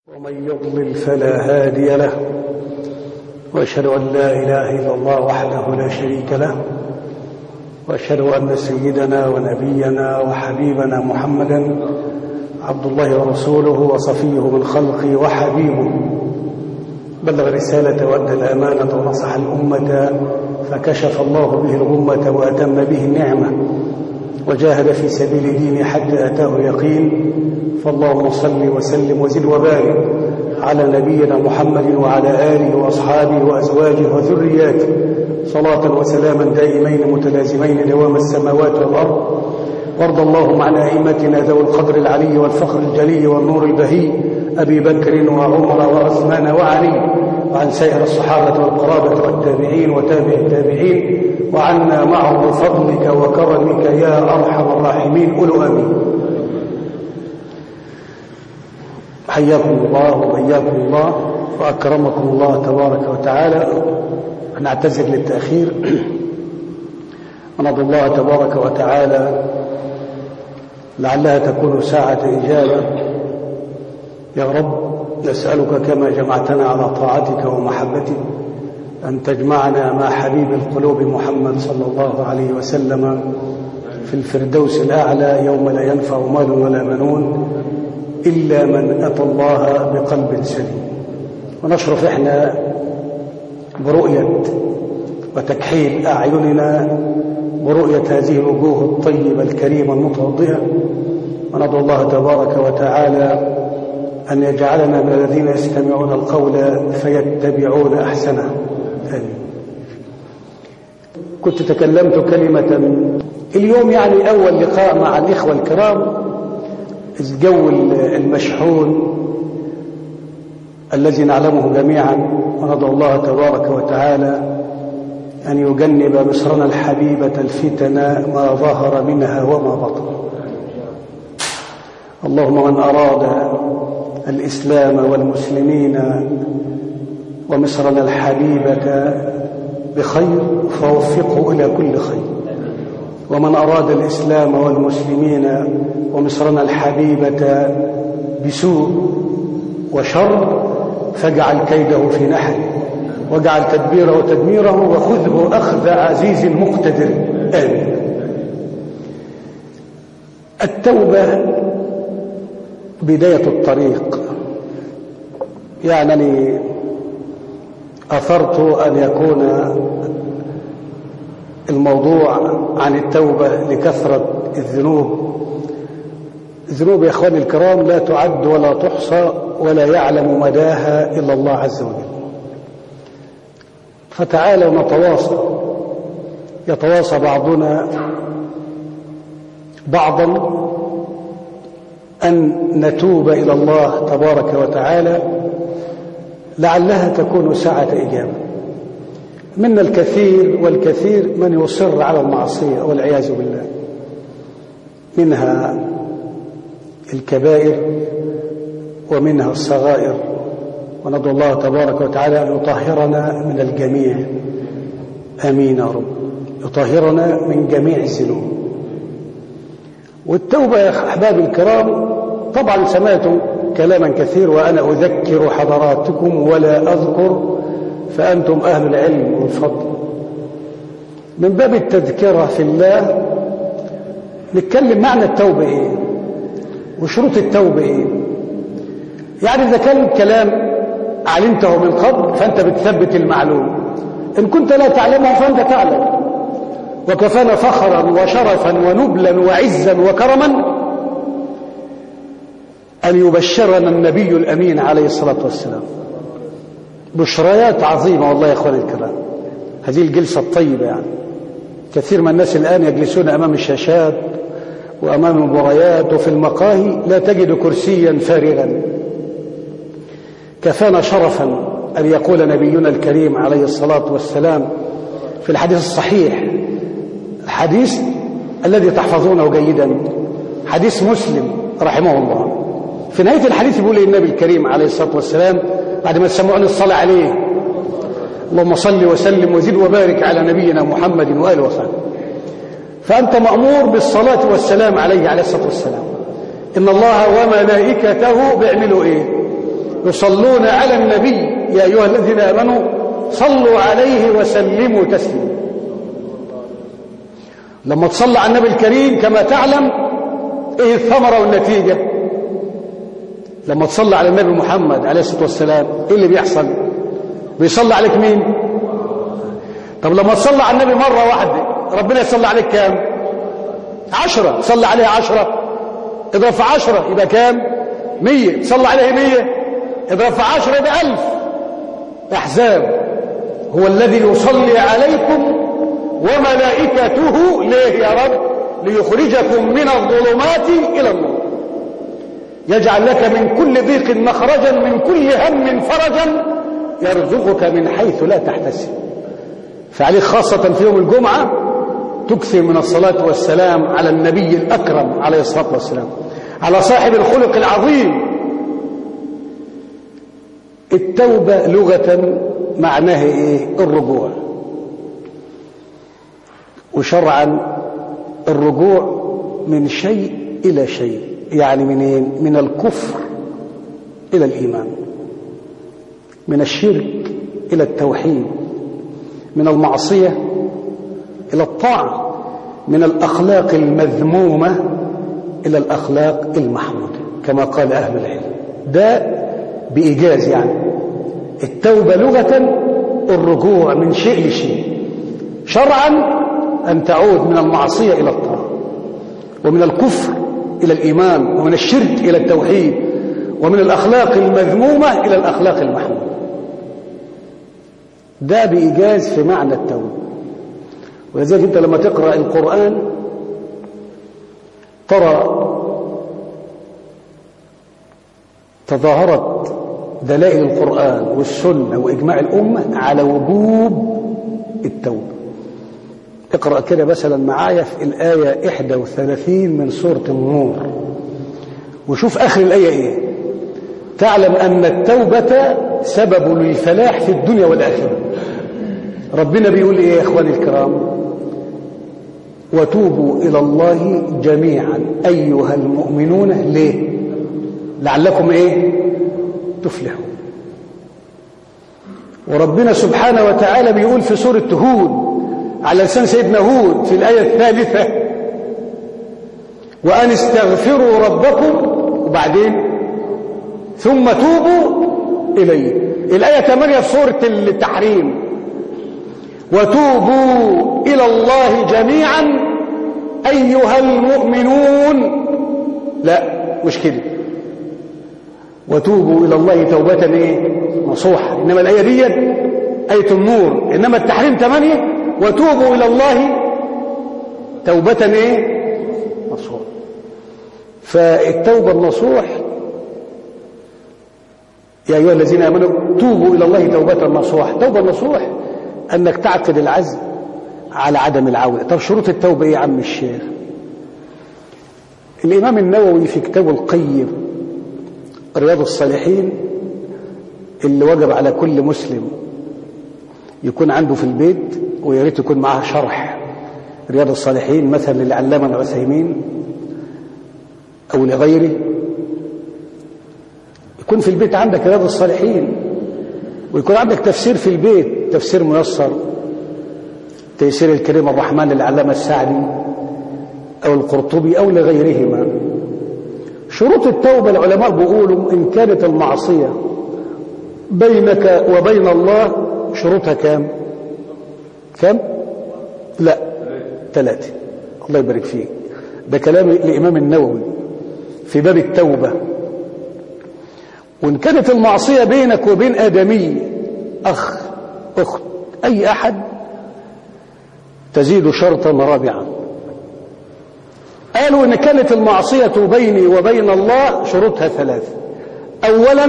ومن يضلل فلا هادي له واشهد ان لا اله الا الله وحده لا شريك له واشهد ان سيدنا ونبينا وحبيبنا محمدا عبد الله ورسوله وصفيه من خلقه وحبيبه بلغ الرساله وادى الامانه ونصح الامه فكشف الله به الغمه واتم به النعمه وجاهد في سبيل دينه حتى اتاه اليقين فاللهم صل وسلم وزد وبارك على نبينا محمد وعلى اله واصحابه وازواجه وذرياته صلاه وسلاما دائمين متلازمين دوام السماوات والارض وارض اللهم عن ائمتنا ذوي القدر العلي والفخر الجلي والنور البهي ابي بكر وعمر وعثمان وعلي وعن سائر الصحابه والقرابه والتابعين وتابع التابعين وعنا معهم بفضلك وكرمك يا ارحم الراحمين قولوا امين حياكم الله وبياكم الله واكرمكم الله تبارك وتعالى نعتذر للتاخير ونرجو الله تبارك وتعالى لعلها تكون ساعه اجابه يا رب نسالك كما جمعتنا على طاعتك ومحبتك أن تجمعنا مع حبيب القلوب محمد صلى الله عليه وسلم في الفردوس الأعلى يوم لا ينفع مال ولا بنون إلا من أتى الله بقلب سليم ونشرف إحنا برؤية وتكحيل أعيننا برؤية هذه الوجوه الطيبة الكريمة المتوضئة وندعو الله تبارك وتعالى أن يجعلنا من الذين يستمعون القول فيتبعون أحسنه آمين كنت تكلمت كلمة اليوم يعني أول لقاء مع الإخوة الكرام الجو المشحون الذي نعلمه جميعا وندعو الله تبارك وتعالى أن يجنب مصرنا الحبيبة الفتن ما ظهر منها وما بطن اللهم من أراد الإسلام والمسلمين ومصرنا الحبيبة بخير فوفقه إلى كل خير ومن أراد الإسلام والمسلمين ومصرنا الحبيبة بسوء وشر فاجعل كيده في نحره واجعل تدبيره تدميره وخذه أخذ عزيز مقتدر آمين التوبة بداية الطريق يعني أثرت أن يكون الموضوع عن التوبة لكثرة الذنوب الذنوب يا إخواني الكرام لا تعد ولا تحصى ولا يعلم مداها إلا الله عز وجل فتعالوا نتواصى يتواصى بعضنا بعضا أن نتوب إلى الله تبارك وتعالى لعلها تكون ساعة إجابة منا الكثير والكثير من يصر على المعصية والعياذ بالله منها الكبائر ومنها الصغائر وندعو الله تبارك وتعالى أن يطهرنا من الجميع آمين يا رب يطهرنا من جميع الذنوب والتوبة يا أحبابي الكرام طبعا سمعتم كلاما كثير وأنا أذكر حضراتكم ولا أذكر فأنتم أهل العلم والفضل من باب التذكرة في الله نتكلم معنى التوبة إيه وشروط التوبة إيه يعني إذا كان الكلام علمته من قبل فأنت بتثبت المعلوم إن كنت لا تعلمه فأنت تعلم وكفانا فخرا وشرفا ونبلا وعزا وكرما أن يبشرنا النبي الأمين عليه الصلاة والسلام بشريات عظيمة والله يا أخواني الكرام هذه الجلسة الطيبة يعني كثير من الناس الآن يجلسون أمام الشاشات وأمام المباريات وفي المقاهي لا تجد كرسيا فارغا كفانا شرفا أن يقول نبينا الكريم عليه الصلاة والسلام في الحديث الصحيح الحديث الذي تحفظونه جيدا حديث مسلم رحمه الله في نهاية الحديث يقول النبي الكريم عليه الصلاة والسلام بعد ما تسمعون الصلاة عليه اللهم صل وسلم وزد وبارك على نبينا محمد وآله وصحبه فأنت مأمور بالصلاة والسلام عليه عليه الصلاة والسلام إن الله وملائكته بيعملوا إيه يصلون على النبي يا أيها الذين آمنوا صلوا عليه وسلموا تسليما لما تصلى على النبي الكريم كما تعلم ايه الثمرة والنتيجة لما تصلى على النبي محمد عليه الصلاة والسلام ايه اللي بيحصل بيصلى عليك مين طب لما تصلى على النبي مرة واحدة ربنا يصلى عليك كام عشرة تصلى عليه عشرة اضرب في عشرة يبقى كام مية تصلى عليه مية اضرب في عشرة يبقى ألف أحزاب هو الذي يصلي عليكم وملائكته ليه يا رب ليخرجكم من الظلمات إلى النور يجعل لك من كل ضيق مخرجا من كل هم فرجا يرزقك من حيث لا تحتسب فعليك خاصة في يوم الجمعة تكثر من الصلاة والسلام على النبي الأكرم عليه الصلاة والسلام على صاحب الخلق العظيم التوبة لغة معناها إيه الرجوع وشرعا الرجوع من شيء إلى شيء يعني منين من الكفر إلى الإيمان من الشرك إلى التوحيد من المعصية إلى الطاعة من الأخلاق المذمومة إلى الأخلاق المحمودة كما قال أهل العلم ده بإيجاز يعني التوبة لغة الرجوع من شيء لشيء شرعا أن تعود من المعصية إلى الطاعة ومن الكفر إلى الإيمان ومن الشرك إلى التوحيد ومن الأخلاق المذمومة إلى الأخلاق المحمودة ده بإيجاز في معنى التوبة ولذلك أنت لما تقرأ القرآن ترى تظاهرت دلائل القرآن والسنة وإجماع الأمة على وجوب التوبة اقرأ كده مثلا معايا في الآية 31 من سورة النور وشوف آخر الآية إيه تعلم أن التوبة سبب للفلاح في الدنيا والآخرة ربنا بيقول إيه يا إخواني الكرام وتوبوا إلى الله جميعا أيها المؤمنون ليه لعلكم إيه تفلحوا وربنا سبحانه وتعالى بيقول في سورة هود على لسان سيدنا هود في الآية الثالثة وأن استغفروا ربكم وبعدين ثم توبوا إليه الآية 8 في سورة التحريم وتوبوا إلى الله جميعا أيها المؤمنون لا مش كده وتوبوا إلى الله توبة إيه؟ نصوحة إنما الآية دي آية النور إنما التحريم 8 وتوبوا إلى الله توبة إيه؟ نصوح فالتوبة النصوح يا أيها الذين آمنوا توبوا إلى الله توبة نصوح توبة نصوح أنك تعقد العزم على عدم العودة طب شروط التوبة إيه يا عم الشيخ الإمام النووي في كتابه القيم رياض الصالحين اللي وجب على كل مسلم يكون عنده في البيت ويا ريت يكون معاه شرح رياض الصالحين مثلا للعلامة العثيمين أو لغيره يكون في البيت عندك رياض الصالحين ويكون عندك تفسير في البيت تفسير ميسر تيسير الكريم الرحمن للعلامة السعدي أو القرطبي أو لغيرهما شروط التوبة العلماء بيقولوا إن كانت المعصية بينك وبين الله شروطها كام كام لا ثلاثة الله يبارك فيك ده كلام الإمام النووي في باب التوبة وإن كانت المعصية بينك وبين آدمي أخ أخت أي أحد تزيد شرطا رابعا قالوا إن كانت المعصية بيني وبين الله شروطها ثلاثة أولا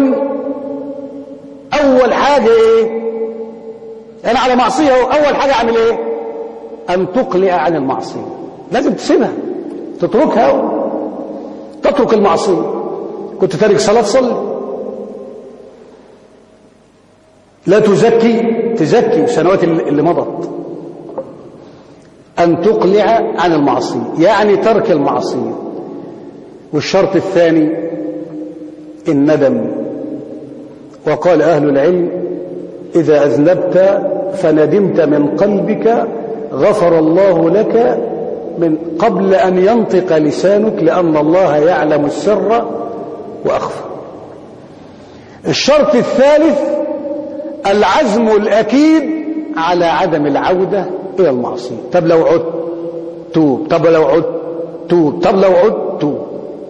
أول حاجة إيه أنا على معصية أول حاجة أعمل إيه أن تقلع عن المعصية لازم تسيبها تتركها تترك المعصية كنت تارك صلاة صلي لا تزكي تزكي السنوات اللي مضت أن تقلع عن المعصية يعني ترك المعصية والشرط الثاني الندم وقال أهل العلم إذا أذنبت فندمت من قلبك غفر الله لك من قبل أن ينطق لسانك لأن الله يعلم السر وأخفى الشرط الثالث العزم الأكيد على عدم العودة إلى المعصية طب لو عدت توب طب لو عدت توب طب لو عدت توب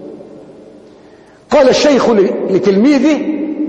قال الشيخ لتلميذه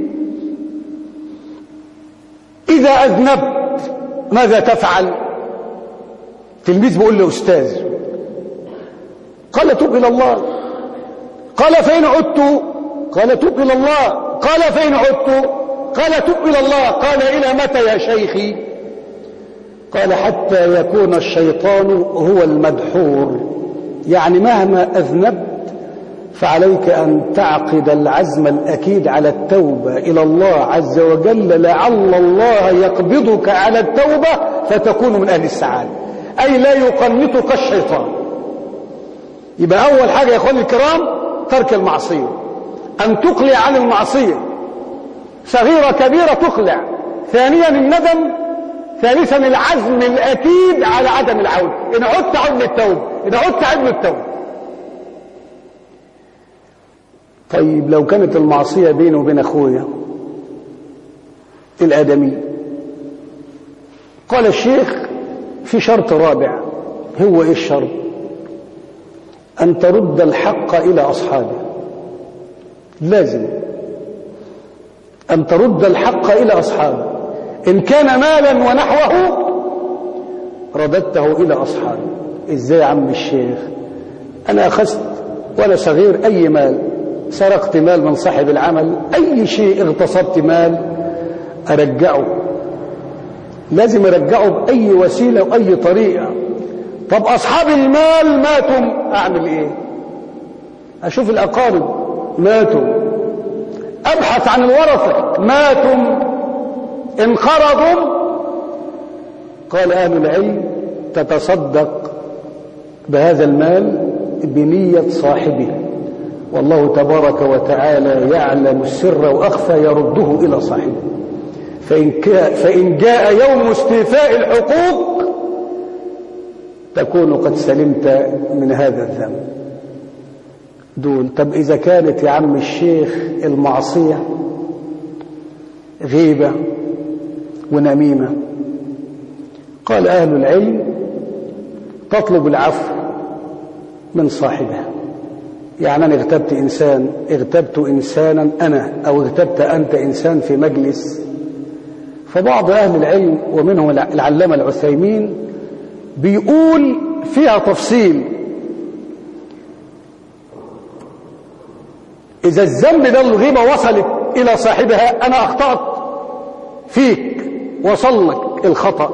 إذا أذنبت ماذا تفعل تلميذ بيقول له أستاذ قال توب إلى الله قال فإن عدت قال توب إلى الله قال فإن عدت قال توب إلى الله قال إلى متى يا شيخي قال حتى يكون الشيطان هو المدحور يعني مهما أذنبت فعليك أن تعقد العزم الأكيد على التوبة إلى الله عز وجل لعل الله يقبضك على التوبة فتكون من أهل السعادة أي لا يقنطك الشيطان يبقى أول حاجة يا أخواني الكرام ترك المعصية أن تقلع عن المعصية صغيرة كبيرة تقلع ثانيا الندم ثالثا العزم الأكيد على عدم العودة إن عدت عد للتوبة إن عدت عد للتوبة طيب لو كانت المعصية بيني وبين أخويا الآدمي قال الشيخ في شرط رابع هو إيه الشرط أن ترد الحق إلى أصحابه لازم أن ترد الحق إلى أصحابه إن كان مالا ونحوه رددته إلى أصحابه إزاي يا عم الشيخ أنا أخذت وأنا صغير أي مال سرقت مال من صاحب العمل أي شيء اغتصبت مال أرجعه لازم أرجعه بأي وسيلة وأي طريقة طب أصحاب المال ماتوا أعمل إيه أشوف الأقارب ماتوا أبحث عن الورثة ماتوا انقرضوا قال أهل العلم تتصدق بهذا المال بنية صاحبه والله تبارك وتعالى يعلم السر وأخفى يرده إلى صاحبه فإن, فإن جاء يوم استيفاء الحقوق تكون قد سلمت من هذا الذنب دول طب إذا كانت يا عم الشيخ المعصية غيبة ونميمة قال أهل العلم تطلب العفو من صاحبها يعني أنا اغتبت إنسان اغتبت إنسانا أنا أو اغتبت أنت إنسان في مجلس فبعض أهل العلم ومنهم العلامة العثيمين بيقول فيها تفصيل إذا الذنب ده الغيبة وصلت إلى صاحبها أنا أخطأت فيك وصل لك الخطأ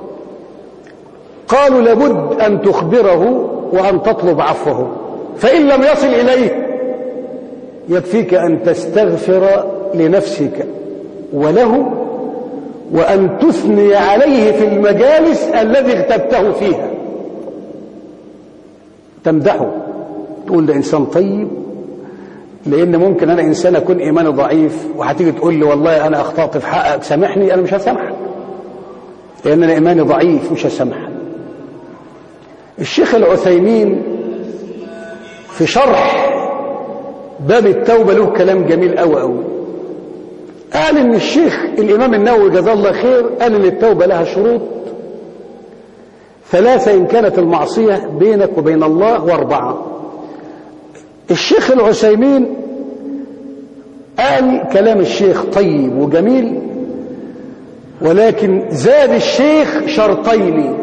قالوا لابد أن تخبره وأن تطلب عفوه فإن لم يصل إليه يكفيك أن تستغفر لنفسك وله وأن تثني عليه في المجالس الذي اغتبته فيها تمدحه تقول ده إنسان طيب لأن ممكن أنا إنسان أكون إيماني ضعيف وهتيجي تقول لي والله أنا أخطأت في حقك سامحني أنا مش هسامحك لأن أنا إيماني ضعيف مش هسامحك الشيخ العثيمين في شرح باب التوبة له كلام جميل قوي قوي قال إن الشيخ الإمام النووي جزاه الله خير قال إن التوبة لها شروط ثلاثة إن كانت المعصية بينك وبين الله وأربعة الشيخ العثيمين قال كلام الشيخ طيب وجميل ولكن زاد الشيخ شرطين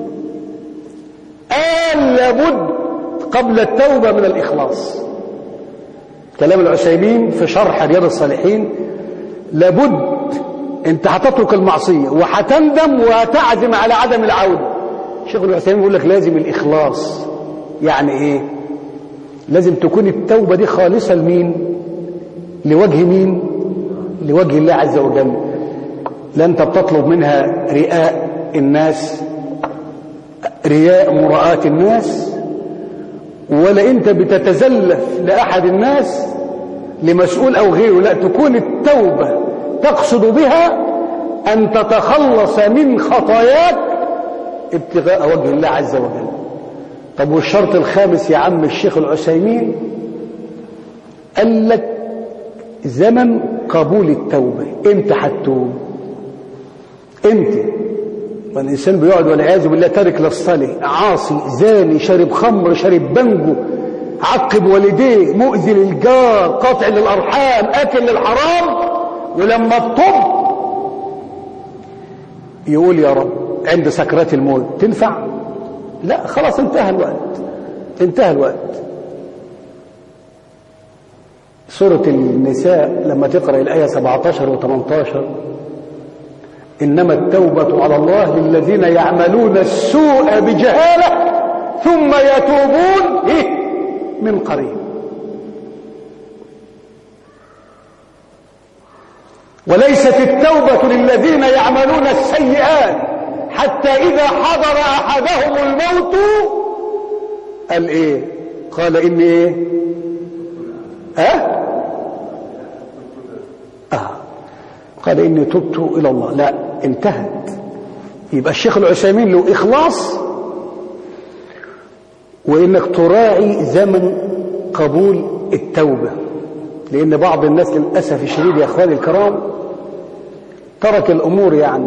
قال لابد قبل التوبة من الإخلاص كلام العثيمين في شرح رياض الصالحين لابد انت هتترك المعصية وهتندم وهتعزم على عدم العودة الشيخ العثيمين بيقول لك لازم الإخلاص يعني ايه لازم تكون التوبة دي خالصة لمين لوجه مين لوجه الله عز وجل لا انت بتطلب منها رئاء الناس رياء مراءة الناس ولا انت بتتزلف لأحد الناس لمسؤول أو غيره لا تكون التوبة تقصد بها أن تتخلص من خطاياك ابتغاء وجه الله عز وجل طب والشرط الخامس يا عم الشيخ العسيمين قال لك زمن قبول التوبة امتى هتتوب امتى والإنسان بيقعد والعياذ بالله تارك للصلاة عاصي زاني شارب خمر شارب بنجو عقب والديه مؤذي للجار قاطع للأرحام آكل للحرام ولما الطب يقول يا رب عند سكرات الموت تنفع لا خلاص انتهى الوقت انتهى الوقت سورة النساء لما تقرأ الآية 17 و 18 إنما التوبة على الله للذين يعملون السوء بجهالة ثم يتوبون إيه من قريب وليست التوبة للذين يعملون السيئات حتى إذا حضر أحدهم الموت قال إيه قال إني إيه أه؟ آه قال إني تبت إلى الله لا انتهت يبقى الشيخ العثيمين له إخلاص وإنك تراعي زمن قبول التوبة لأن بعض الناس للأسف الشديد يا أخواني الكرام ترك الأمور يعني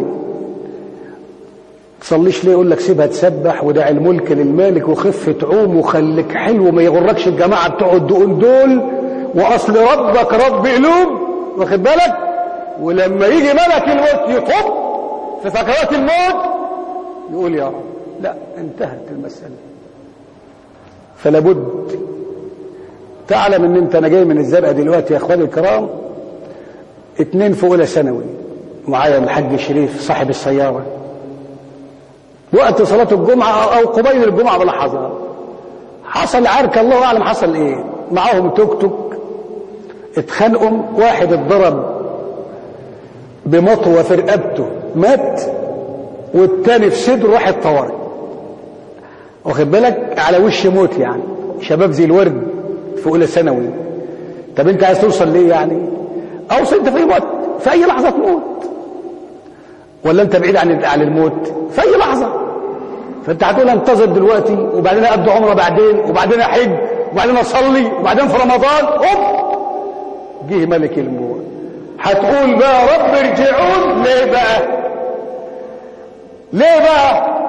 تصليش ليه يقول لك سيبها تسبح ودع الملك للمالك وخف تعوم وخليك حلو ما يغركش الجماعة بتوع الدقون دول وأصل ربك رب قلوب واخد بالك ولما يجي ملك الموت يطب في سكرات الموت يقول يا رب لا انتهت المسألة فلا بد تعلم ان انت انا جاي من الزرقاء دلوقتي يا اخواني الكرام اتنين في اولى ثانوي معايا الحاج شريف صاحب السياره وقت صلاه الجمعه او قبيل الجمعه بلحظات حصل عركه الله اعلم حصل ايه معاهم توك توك اتخانقوا واحد اتضرب بمطوه في رقبته مات والتاني في صدره راح الطوارئ واخد بالك على وش موت يعني شباب زي الورد في اولى ثانوي طب انت عايز توصل ليه يعني اوصل انت في اي وقت في اي لحظه تموت ولا انت بعيد عن عن الموت في اي لحظه فانت هتقول انتظر دلوقتي وبعدين اقضي عمره بعدين وبعدين احج وبعدين اصلي وبعدين في رمضان هوب جه ملك الموت هتقول بقى رب ارجعون ليه بقى ليه بقى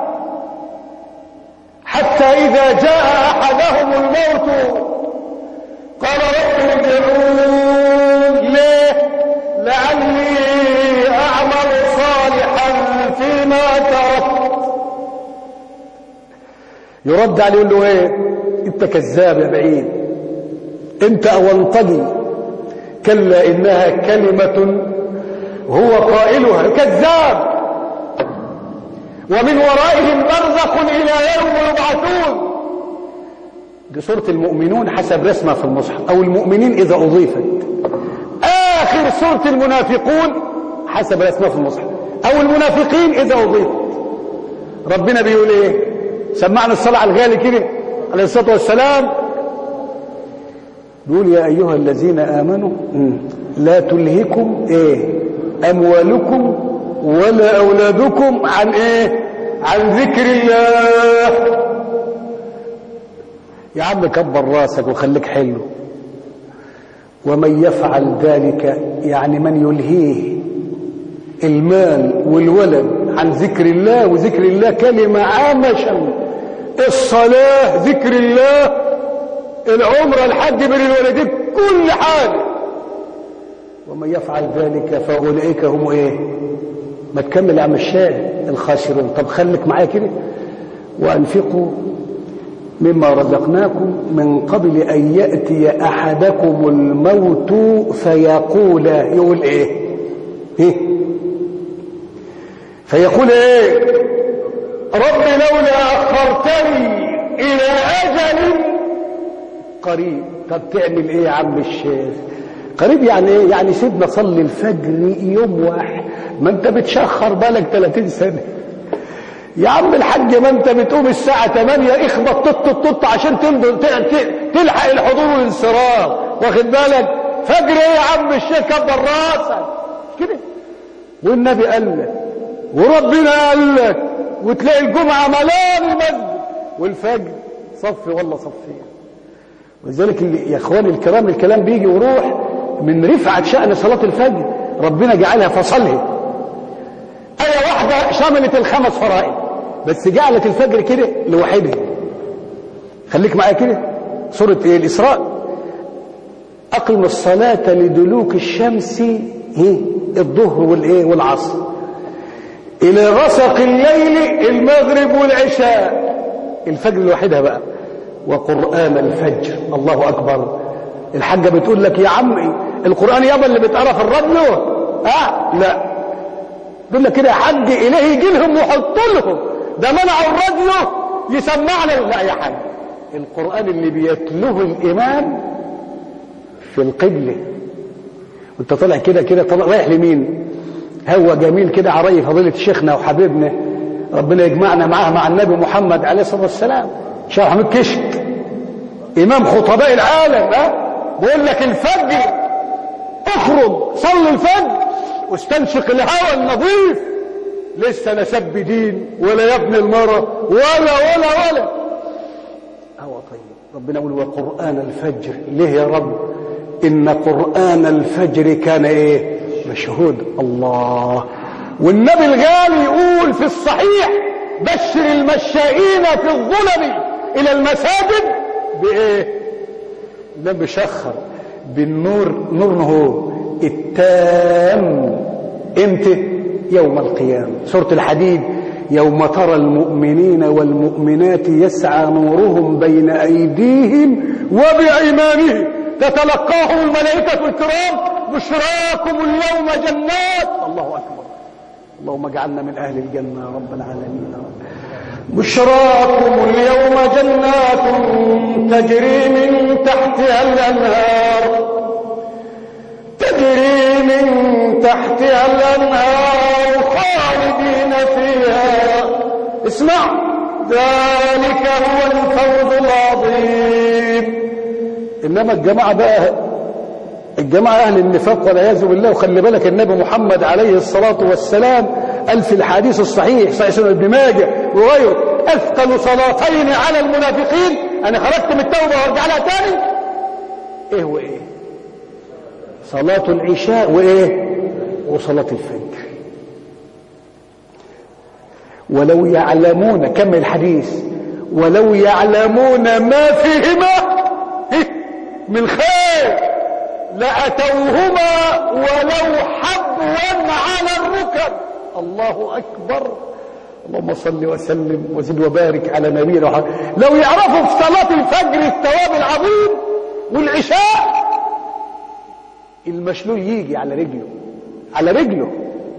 حتى إذا جاء أحدهم الموت قال رب ارجعون ليه لعلي أعمل صالحا فيما تركت يرد عليه يقول له ايه انت كذاب يا بعيد انت اولطجي كلا انها كلمة هو قائلها كذاب ومن ورائهم برزخ إلى يوم يبعثون دي سورة المؤمنون حسب رسمها في المصحف أو المؤمنين إذا أضيفت آخر سورة المنافقون حسب رسمها في المصحف أو المنافقين إذا أضيفت ربنا بيقول إيه سمعنا الصلاة على الغالي كده عليه الصلاة والسلام بيقول يا أيها الذين آمنوا لا تلهكم إيه أموالكم ولا أولادكم عن إيه عن ذكر الله يا عم كبر راسك وخليك حلو ومن يفعل ذلك يعني من يلهيه المال والولد عن ذكر الله وذكر الله كلمة عامة شمل الصلاة ذكر الله العمرة الحج بين الوالدين كل حاجة ومن يفعل ذلك فأولئك هم ايه ما تكمل يا عم الشاهد الخاسرون طب خليك معايا كده وأنفقوا مما رزقناكم من قبل أن يأتي أحدكم الموت فيقول يقول إيه إيه فيقول إيه رب لولا أخرتني إلى أجل قريب طب تعمل إيه يا عم الشيخ قريب يعني إيه يعني سيبنا صلي الفجر يوم واحد ما أنت بتشخر بالك 30 سنة يا عم الحاج ما انت بتقوم الساعة 8 اخبط طط طط عشان تلحق الحضور والانصراف واخد بالك فجر ايه يا عم الشيخ كبر راسك كده والنبي قال لك وربنا قال لك وتلاقي الجمعة ملان المسجد والفجر صف ولا صفين ولذلك اللي- يا اخواني الكرام الكلام بيجي ويروح من رفعة شأن صلاة الفجر ربنا جعلها فصلها آية واحدة شملت الخمس فرائض بس جعلت الفجر كده لوحدها خليك معايا كده سورة ايه الإسراء أقم الصلاة لدلوك الشمس ايه الظهر والايه والعصر إلى غسق الليل المغرب والعشاء الفجر لوحدها بقى وقرآن الفجر الله أكبر الحاجة بتقول لك يا عمي القرآن يابا اللي بتقرا في الراديو اه لا بيقول لك كده يا حاج إليه يجي لهم ويحط لهم ده منعوا الراديو يسمعنا لا يا حاج القرآن اللي بيتلوه الإمام في القبلة وانت طالع كده كده طالع رايح لمين هو جميل كده على رأي فضيلة شيخنا وحبيبنا ربنا يجمعنا معاه مع النبي محمد عليه الصلاة والسلام شيخ حميد كشك إمام خطباء العالم ها بيقول لك الفجر اخرج صلي الفجر واستنشق الهواء النظيف لسه لا سب دين ولا يبني المرة ولا ولا ولا هو طيب ربنا يقول وقرآن الفجر ليه يا رب إن قرآن الفجر كان إيه مشهود الله والنبي الغالي يقول في الصحيح بشر المشائين في الظلم إلى المساجد بإيه النبي شخر بالنور نور هو التام امتى يوم القيامة سورة الحديد يوم ترى المؤمنين والمؤمنات يسعى نورهم بين أيديهم وبأيمانهم تتلقاهم الملائكة الكرام بشراكم اليوم جنات الله أكبر اللهم اجعلنا من أهل الجنة يا رب العالمين يا رب. بشراكم اليوم جنات تجري من تحتها الأنهار تجري من تحتها الأنهار خالدين فيها اسمع ذلك هو الفوز العظيم إنما الجماعة بقى الجماعة أهل النفاق والعياذ بالله وخلي بالك النبي محمد عليه الصلاة والسلام قال في الحديث الصحيح صحيح سنة ابن ماجه وغيره أثقل صلاتين على المنافقين أنا خرجت من التوبة وارجع لها تاني إيه وإيه صلاة العشاء وإيه وصلاة الفجر ولو يعلمون كم الحديث ولو يعلمون ما فيهما من خير لأتوهما ولو حبوا على الركب الله أكبر اللهم صل وسلم وزد وبارك على نبينا محمد لو يعرفوا في صلاة الفجر الثواب العظيم والعشاء المشلول يجي على رجله على رجله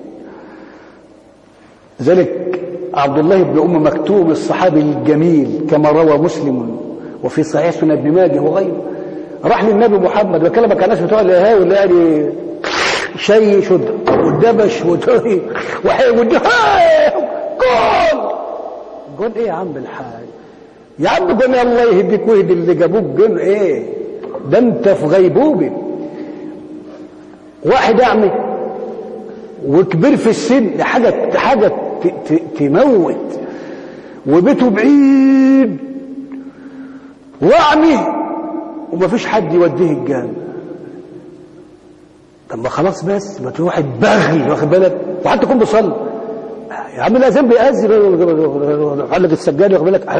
ذلك عبد الله بن أم مكتوم الصحابي الجميل كما روى مسلم وفي صحيح سنة ابن ماجه وغيره راح للنبي محمد بكلمك عن الناس بتوع الهاوي اللي يعني شيش ودبش ودهي وحي ودهي قول قول ايه يا عم الحاج يا عم قول الله يهديك ويهدي اللي جابوك قول ايه ده انت في غيبوبه واحد اعمى وكبير في السن حاجه حاجه تموت وبيته بعيد واعمي ومفيش حد يوديه الجامع طب ما خلاص بس ما تروح بغل واخد بالك وحتى تكون بيصلي يا عم لازم بيأذن علق السجاد واخد بالك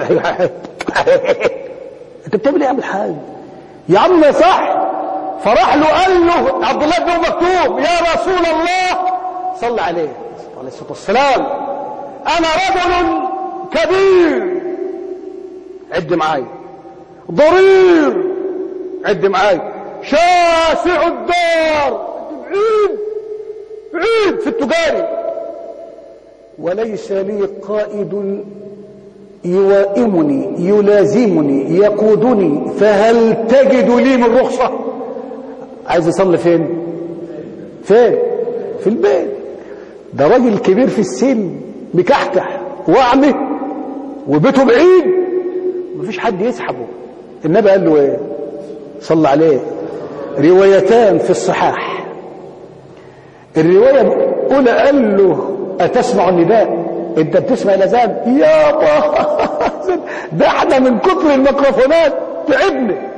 انت بتعمل ايه يا عم الحاج يا عم صح فراح له قال له عبد الله بن مكتوم يا رسول الله صلى عليه عليه الصلاه والسلام انا رجل كبير عد معايا ضرير عد معايا شاسع الدار بعيد بعيد في التجاري وليس لي قائد يوائمني يلازمني يقودني فهل تجد لي من رخصة عايز يصلي فين فين في البيت ده راجل كبير في السن مكحكح واعمى وبيته بعيد مفيش حد يسحبه النبي قال له ايه صلى عليه روايتان في الصحاح الرواية الأولى قال له أتسمع النداء أنت بتسمع الأذان يابا ده احنا من كتر الميكروفونات تعبنا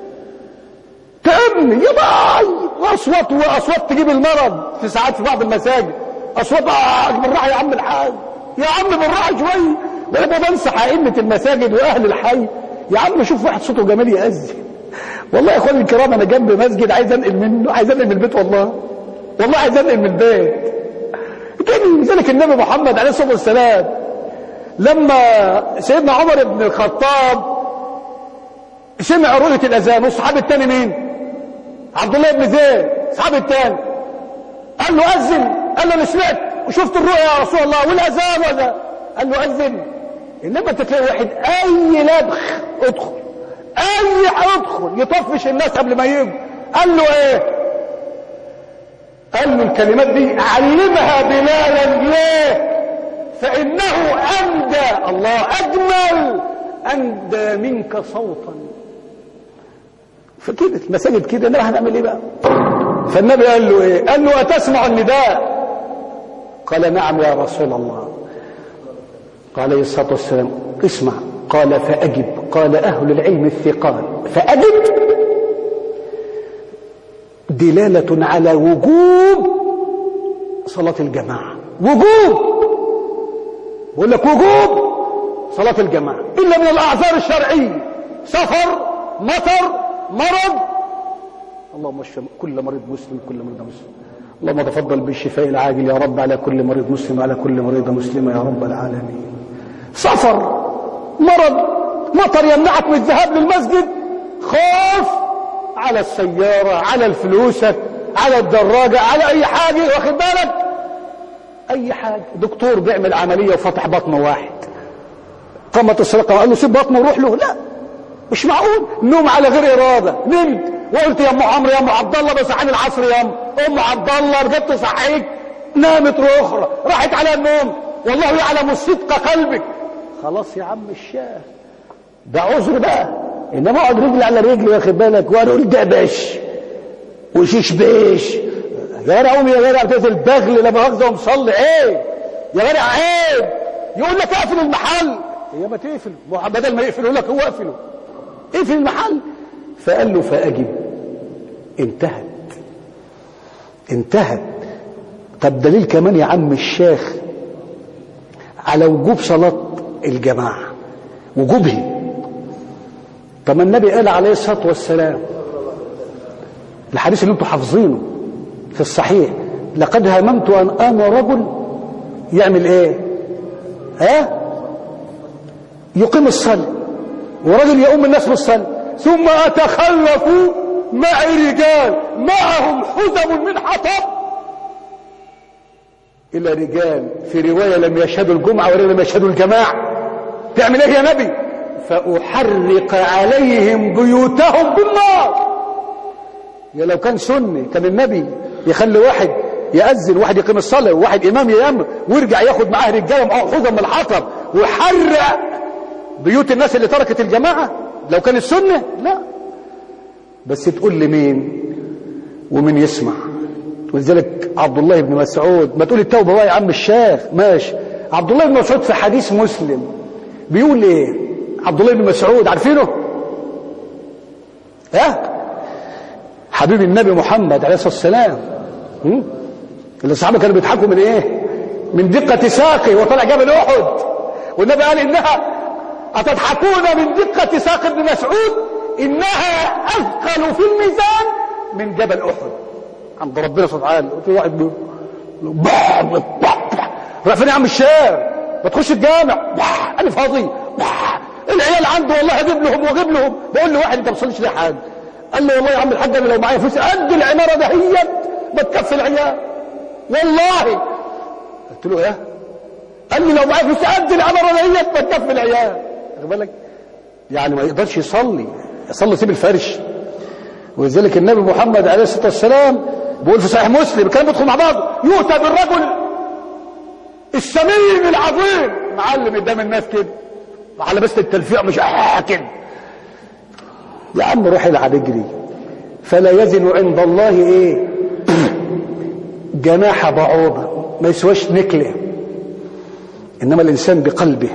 تعبني يابا أصوات وأصوات تجيب المرض في ساعات في بعض المساجد أصوات آه بالراحة يا عم الحاج يا عم بالراحة شوية وأنا بنصح أئمة المساجد وأهل الحي يا عم شوف واحد صوته جميل يأذن والله يا اخواني الكرام انا جنب مسجد عايز انقل منه عايز انقل من البيت والله والله عايز انقل من البيت كان لذلك النبي محمد عليه الصلاه والسلام لما سيدنا عمر بن الخطاب سمع رؤيه الاذان والصحابي الثاني مين عبد الله بن زيد الصحابي الثاني قال له اذن قال له انا سمعت وشفت الرؤيا يا رسول الله والاذان وذا قال له اذن انما انت تلاقي واحد اي لبخ ادخل اي ادخل يطفش الناس قبل ما يجوا قال له ايه قال له الكلمات دي علمها بلالا ليه فانه اندى الله اجمل اندى منك صوتا فكده المساجد كده لا هنعمل ايه بقى فالنبي قال له ايه قال له اتسمع النداء قال نعم يا رسول الله قال عليه الصلاه والسلام اسمع قال فأجب قال أهل العلم الثقال فأجب دلالة على وجوب صلاة الجماعة وجوب بقول لك وجوب صلاة الجماعة إلا من الأعذار الشرعية سفر مطر مرض اللهم اشف كل مريض مسلم كل مريض مسلم اللهم تفضل بالشفاء العاجل يا رب على كل مريض مسلم وعلى كل مريض مسلمة يا رب العالمين سفر مرض مطر يمنعك من الذهاب للمسجد خوف على السيارة على الفلوسك على الدراجة على أي حاجة واخد بالك أي حاجة دكتور بيعمل عملية وفتح بطن واحد قامت السرقة قال له سيب بطنه وروح له لا مش معقول نوم على غير إرادة نمت وقلت يا أم عمرو يا أم عبد الله بصحاني العصر يا أم أم عبد الله رجعت صحيت نامت أخرى راحت على النوم والله يعلم الصدق قلبك خلاص يا عم الشاه ده عذر بقى انما اقعد رجل على رجل واخد بالك وانا اقول ده باش وشيش باش يا جدع قوم يا جدع بتقتل البغل لا مؤاخذه ومصلي ايه يا جدع عيب يقول لك اقفل المحل هي ما تقفل بدل ما يقفل يقول لك هو اقفله اقفل المحل فقال له فاجب انتهت انتهت طب دليل كمان يا عم الشيخ على وجوب صلاه الجماعة وجوبه طب ما النبي قال عليه الصلاة والسلام الحديث اللي انتم حافظينه في الصحيح لقد هممت أن آمر رجل يعمل ايه ها يقيم الصلاة ورجل يؤم الناس بالصلاة ثم أتخلف معي رجال معهم حزم من حطب إلى رجال في رواية لم يشهدوا الجمعة ولا لم يشهدوا الجماعة تعمل ايه يا نبي فأحرق عليهم بيوتهم بالنار يا لو كان سني كان النبي يخلي واحد يأذن واحد يقيم الصلاة وواحد إمام يأمر ويرجع ياخد معاه رجالة معاه حزم من الحطب ويحرق بيوت الناس اللي تركت الجماعة لو كان السنة لا بس تقول لي مين ومين يسمع ولذلك عبد الله بن مسعود ما تقول التوبة بقى يا عم الشيخ ماشي عبد الله بن مسعود في حديث مسلم بيقول ايه عبد الله بن مسعود عارفينه ها حبيب النبي محمد عليه الصلاه والسلام اللي الصحابه كانوا بيضحكوا من ايه من دقه ساقه وطلع جبل احد والنبي قال انها اتضحكون من دقه ساق ابن مسعود انها اثقل في الميزان من جبل احد عند ربنا سبحانه وتعالى في واحد بيقول راح فين يا عم الشام ما تخش الجامع انا فاضي العيال عنده والله اجيب لهم واجيب لهم بقول له واحد انت ما بتصليش ليه حاجه قال له والله يا عم الحاج انا لو معايا فلوس قد العماره دهيت ما تكفي العيال والله قلت له ايه قال لي لو معايا فلوس قد العماره دهيت ما تكفي العيال واخد بالك يعني ما يقدرش يصلي يصلي سيب الفرش ولذلك النبي محمد عليه الصلاه والسلام بيقول في صحيح مسلم كان بيدخل مع بعض يؤتى بالرجل السمين العظيم معلم قدام الناس كده على بس التلفيع مش آه كده يا عم روح العب اجري فلا يزن عند الله ايه جناح بعوضة ما يسواش نكلة إنما الإنسان بقلبه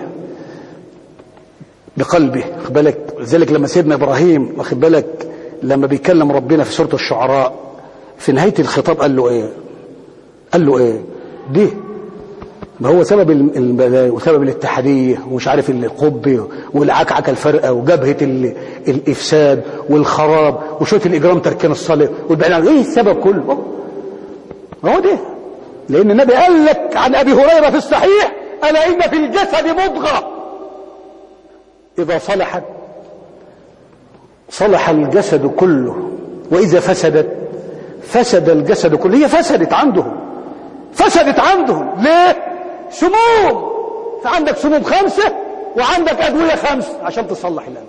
بقلبه واخد بالك لذلك لما سيدنا إبراهيم واخد بالك لما بيكلم ربنا في سورة الشعراء في نهاية الخطاب قال له إيه قال له إيه دي ما هو سبب البلاء وسبب الاتحادية ومش عارف القب والعكعكة الفرقة وجبهة الإفساد والخراب وشوية الإجرام تركين الصلاة والبعد إيه السبب كله هو ده لأن النبي قال لك عن أبي هريرة في الصحيح ألا إن في الجسد مضغة إذا صلحت صلح الجسد كله وإذا فسدت فسد الجسد كله هي فسدت عندهم فسدت عندهم ليه سموم فعندك سموم خمسة وعندك أدوية خمسة عشان تصلح القلب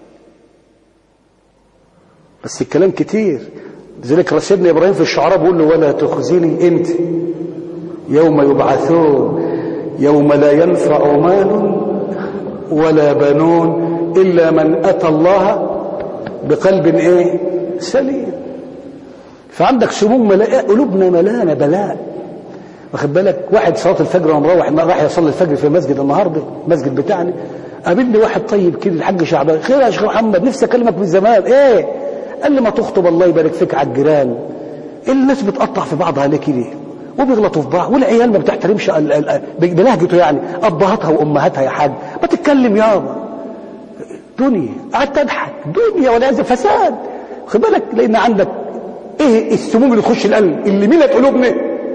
بس الكلام كتير لذلك سيدنا إبراهيم في الشعراء بيقول له ولا تخزني أنت يوم يبعثون يوم لا ينفع مال ولا بنون إلا من أتى الله بقلب إيه سليم فعندك سموم ملاء قلوبنا ملانة بلاء واخد بالك واحد صلاه الفجر وانا مروح راح يصلي الفجر في المسجد النهارده المسجد بتاعنا قابلني واحد طيب كده الحاج شعبان خير يا شيخ محمد نفسي اكلمك من زمان ايه قال لي ما تخطب الله يبارك فيك على الجيران الناس بتقطع في بعضها ليه كده وبيغلطوا في بعض والعيال ما بتحترمش بلهجته يعني ابهاتها وامهاتها يا حاج ما تتكلم يابا دنيا قعدت اضحك دنيا ولا فساد خد بالك لان عندك ايه السموم اللي تخش القلب اللي ملت قلوبنا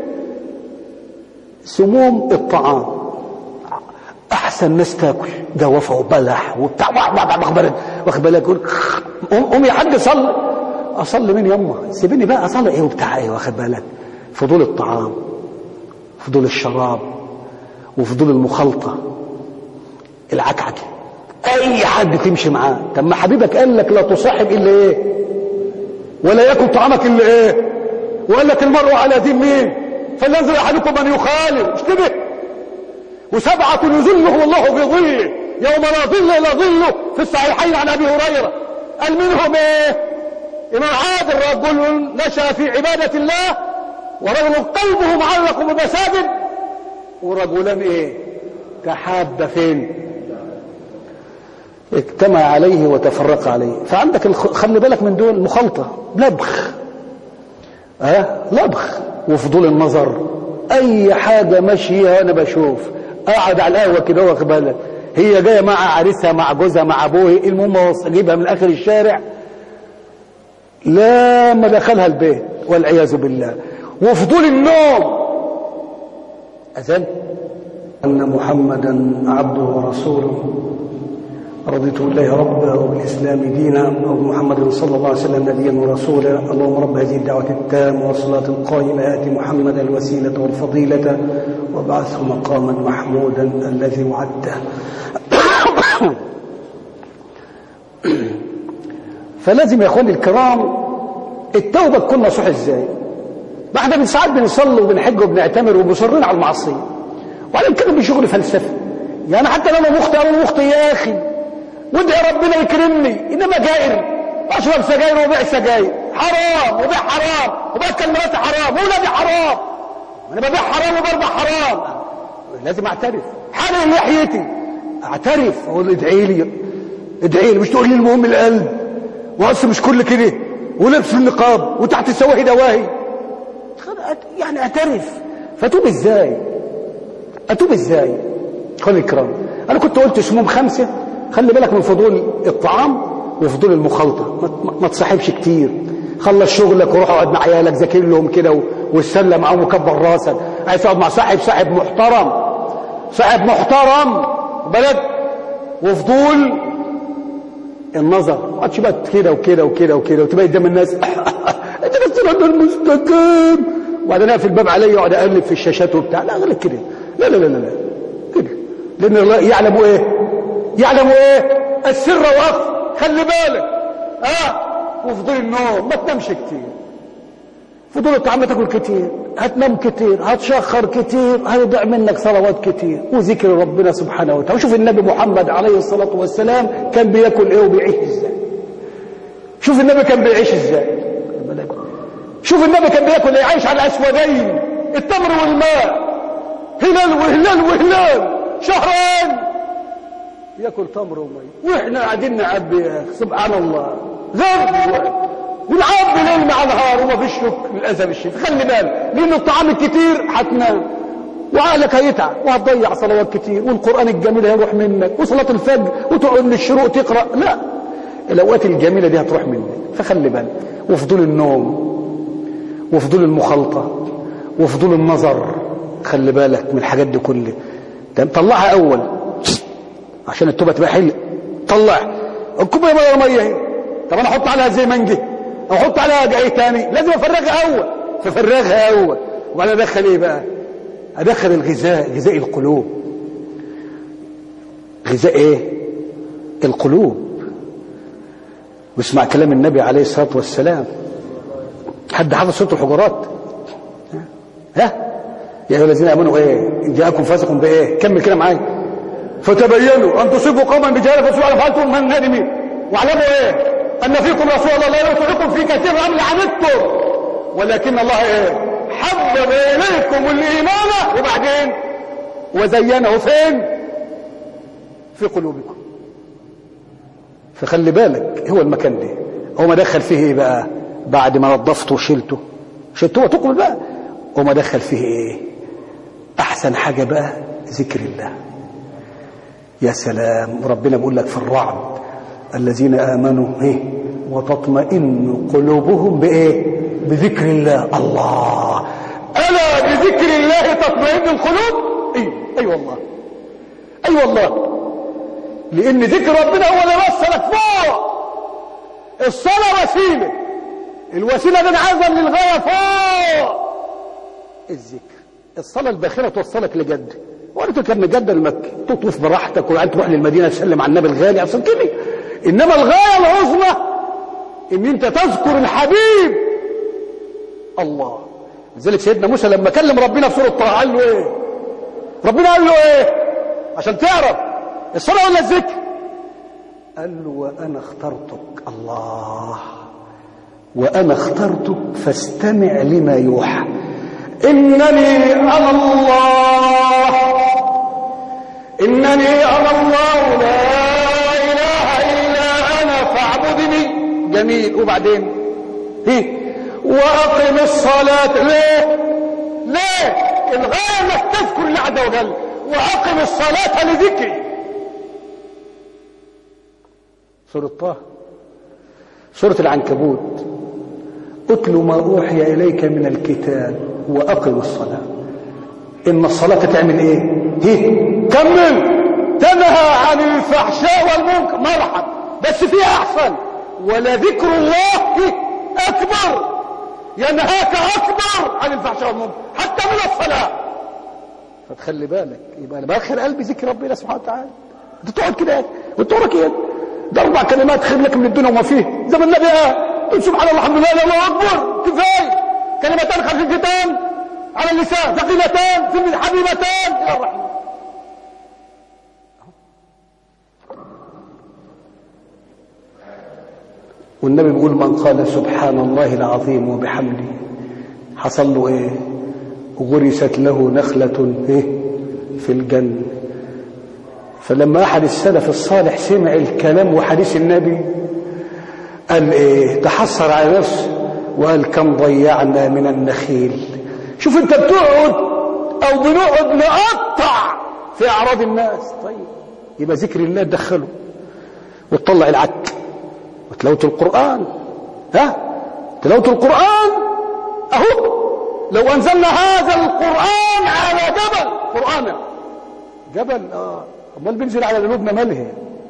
سموم الطعام احسن ناس تاكل جوافه وبلح وبتاع مخبرة واخد بالك قوم يا حاج صلي اصلي مين يما سيبيني بقى اصلي ايه وبتاع ايه واخد بالك فضول الطعام فضول الشراب وفضول المخالطه العكعكه اي حد تمشي معاه طب ما حبيبك قال لك لا تصاحب الا ايه ولا ياكل طعامك الا ايه وقال لك المرء على دين مين فلينظر احدكم من يخالف مش كده وسبعة يظلهم الله في ظله يوم لا ظل الا ظله في الصحيحين عن ابي هريره قال منهم ايه امام عادل رجل نشا في عباده الله ورجل قلبه معلق بالمساجد ورجلان ايه تحاب فين اجتمع عليه وتفرق عليه فعندك الخ... خلي بالك من دول مخالطه لبخ ها لبخ وفضول النظر اي حاجه ماشيه وانا بشوف قاعد على القهوه كده واخد بالك هي جايه مع عريسها مع جوزها مع ابوه المهم اجيبها من اخر الشارع لا ما دخلها البيت والعياذ بالله وفضول النوم اذن ان محمدا عبده ورسوله رضيت بالله ربا وبالإسلام دينا وبمحمد صلى الله عليه وسلم نبيا ورسولا اللهم رب هذه الدعوة التامة والصلاة القائمة آت محمد الوسيلة والفضيلة وابعثه مقاما محمودا الذي وعدته فلازم يا اخواني الكرام التوبة تكون نصوح ازاي ما احنا من ساعات بنصلي وبنحج وبنعتمر ومصرين على المعصية وبعدين كده بشغل فلسفة يعني حتى لما مخطئ اقول مخطئ يا اخي وادعي ربنا يكرمني انما جائر اشرب سجاير وبيع سجاير حرام وبيع حرام وباكل مراتي حرام واولادي حرام انا ببيع حرام وبربح حرام لازم اعترف حرم لحيتي اعترف اقول ادعي لي ادعي لي مش تقول لي المهم القلب واصل مش كل كده ولبس النقاب وتحت السواهي دواهي يعني اعترف فتوب ازاي اتوب ازاي خلي الكرام انا كنت قلت سموم خمسه خلي بالك من فضول الطعام وفضول المخالطة ما تصاحبش كتير خلص شغلك وروح اقعد مع عيالك ذاكر لهم كده والسله معاهم وكبر راسك عايز تقعد مع صاحب صاحب محترم صاحب محترم بلد وفضول النظر ما تقعدش بقى كده وكده وكده وكده وتبقى قدام الناس انت بس رد المستقيم وبعدين اقفل الباب عليا واقعد اقلب في الشاشات وبتاع لا غير كده لا لا لا لا كده لان الله يعلم ايه يعلم ايه السر واخفى خلي بالك اه وفضول النوم ما تنامش كتير فضول الطعام تاكل كتير هتنام كتير هتشخر كتير هيضيع منك ثروات كتير وذكر ربنا سبحانه وتعالى وشوف النبي محمد عليه الصلاة والسلام كان بياكل ايه وبيعيش ازاي شوف النبي كان بيعيش ازاي شوف النبي كان بياكل ايه عايش على اسودين التمر والماء هلال وهلال وهلال شهرين ياكل تمر ومي واحنا قاعدين نعبي يا اخي سبحان الله غير ونعبي ليل مع نهار وما فيش للاسف الشديد خلي بالك لان الطعام الكتير هتنام وعقلك هيتعب وهتضيع صلوات كتير والقران الجميل هيروح منك وصلاه الفجر وتقعد للشروق تقرا لا الاوقات الجميله دي هتروح منك فخلي بالك وفضول النوم وفضول المخالطه وفضول النظر خلي بالك من الحاجات دي كلها طلعها اول عشان التوبه تبقى حلوه طلع الكوبايه ميه ميه اهي طب انا احط عليها زي منجي او احط عليها ايه تاني لازم افرغها اول ففرغها اول وبعدين ادخل ايه بقى ادخل الغذاء غذاء القلوب غذاء ايه القلوب واسمع كلام النبي عليه الصلاه والسلام حد حافظ سوره الحجرات ها يا ايها الذين امنوا ايه ان جاءكم فاسق بايه كمل كده معايا فتبينوا ان تصيبوا قوما بجهاله فسوء فعلتم من نادمين واعلموا ايه ان فيكم رسول الله لا يطيعكم في كثير من عنتم ولكن الله ايه حبب اليكم الايمان وبعدين وزينه فين في قلوبكم فخلي بالك هو المكان ده هو ما دخل فيه ايه بقى بعد ما نظفته وشلته شلته وتقبل بقى هو ما دخل فيه ايه احسن حاجه بقى ذكر الله يا سلام ربنا بيقول لك في الرعد الذين آمنوا إيه وتطمئن قلوبهم بإيه بذكر الله الله ألا بذكر الله تطمئن القلوب أي أي والله أي والله لأن ذكر ربنا هو اللي وصلك فوق الصلاة وسيلة الوسيلة دي عايزة للغاية فوق الذكر الصلاة الباخرة توصلك لجد وانت كان مجد المكي تطوف براحتك وبعدين تروح للمدينه تسلم على النبي الغالي اصلا كده انما الغايه العظمى ان انت تذكر الحبيب الله لذلك سيدنا موسى لما كلم ربنا في سوره طه قال له ايه ربنا قال له ايه عشان تعرف الصلاه ولا الذكر قال له وانا اخترتك الله وانا اخترتك فاستمع لما يوحى انني انا الله إنني أنا الله لا إله إلا أنا فاعبدني جميل وبعدين هي وأقم الصلاة ليه ليه الغاية انك تذكر الله عز وجل وأقم الصلاة لذكري سورة طه سورة العنكبوت اتل ما أوحي إليك من الكتاب وأقم الصلاة إن الصلاة تعمل إيه هي كمل تنهى عن الفحشاء والمنكر مرحب بس فيها أحسن ولذكر الله أكبر ينهاك أكبر عن الفحشاء والمنكر حتى من الصلاة فتخلي بالك يبقى أنا بآخر قلبي ذكر ربنا سبحانه وتعالى انت تقعد كده وتقعد كده ده أربع كلمات خير لك من الدنيا وما فيه زي ما النبي قال قل سبحان الله الحمد لله الله أكبر كفاية كلمتان خفيفتان على اللسان ثقيلتان في حبيبتان إلى الرحمن والنبي بيقول من قال سبحان الله العظيم وبحمده حصل له ايه غرست له نخلة ايه في الجنة فلما احد السلف الصالح سمع الكلام وحديث النبي قال ايه تحسر على نفسه وقال كم ضيعنا من النخيل شوف انت بتقعد او بنقعد نقطع في اعراض الناس طيب يبقى ذكر الله تدخله وتطلع العك وتلاوة القرآن ها تلاوة القرآن اهو لو انزلنا هذا القرآن على جبل قرآنا جبل اه امال بينزل على قلوبنا ماله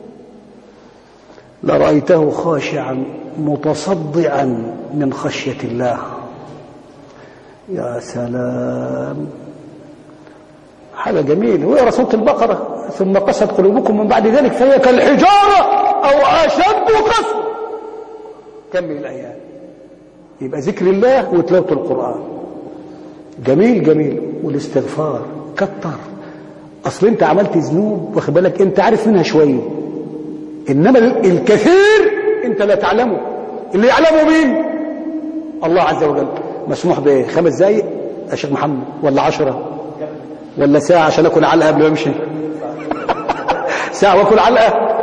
لرأيته خاشعا متصدعا من خشية الله يا سلام حاجة جميلة واقرا سورة البقرة ثم قست قلوبكم من بعد ذلك فهي كالحجارة أو أشد قسوة كمل الآيات يبقى ذكر الله وتلاوة القرآن جميل جميل والاستغفار كتر أصل أنت عملت ذنوب واخد بالك أنت عارف منها شوية إنما الكثير أنت لا تعلمه اللي يعلمه مين الله عز وجل مسموح بايه خمس دقايق يا شيخ محمد ولا عشرة ولا ساعة عشان اكل علقة قبل ما امشي ساعة واكل علقة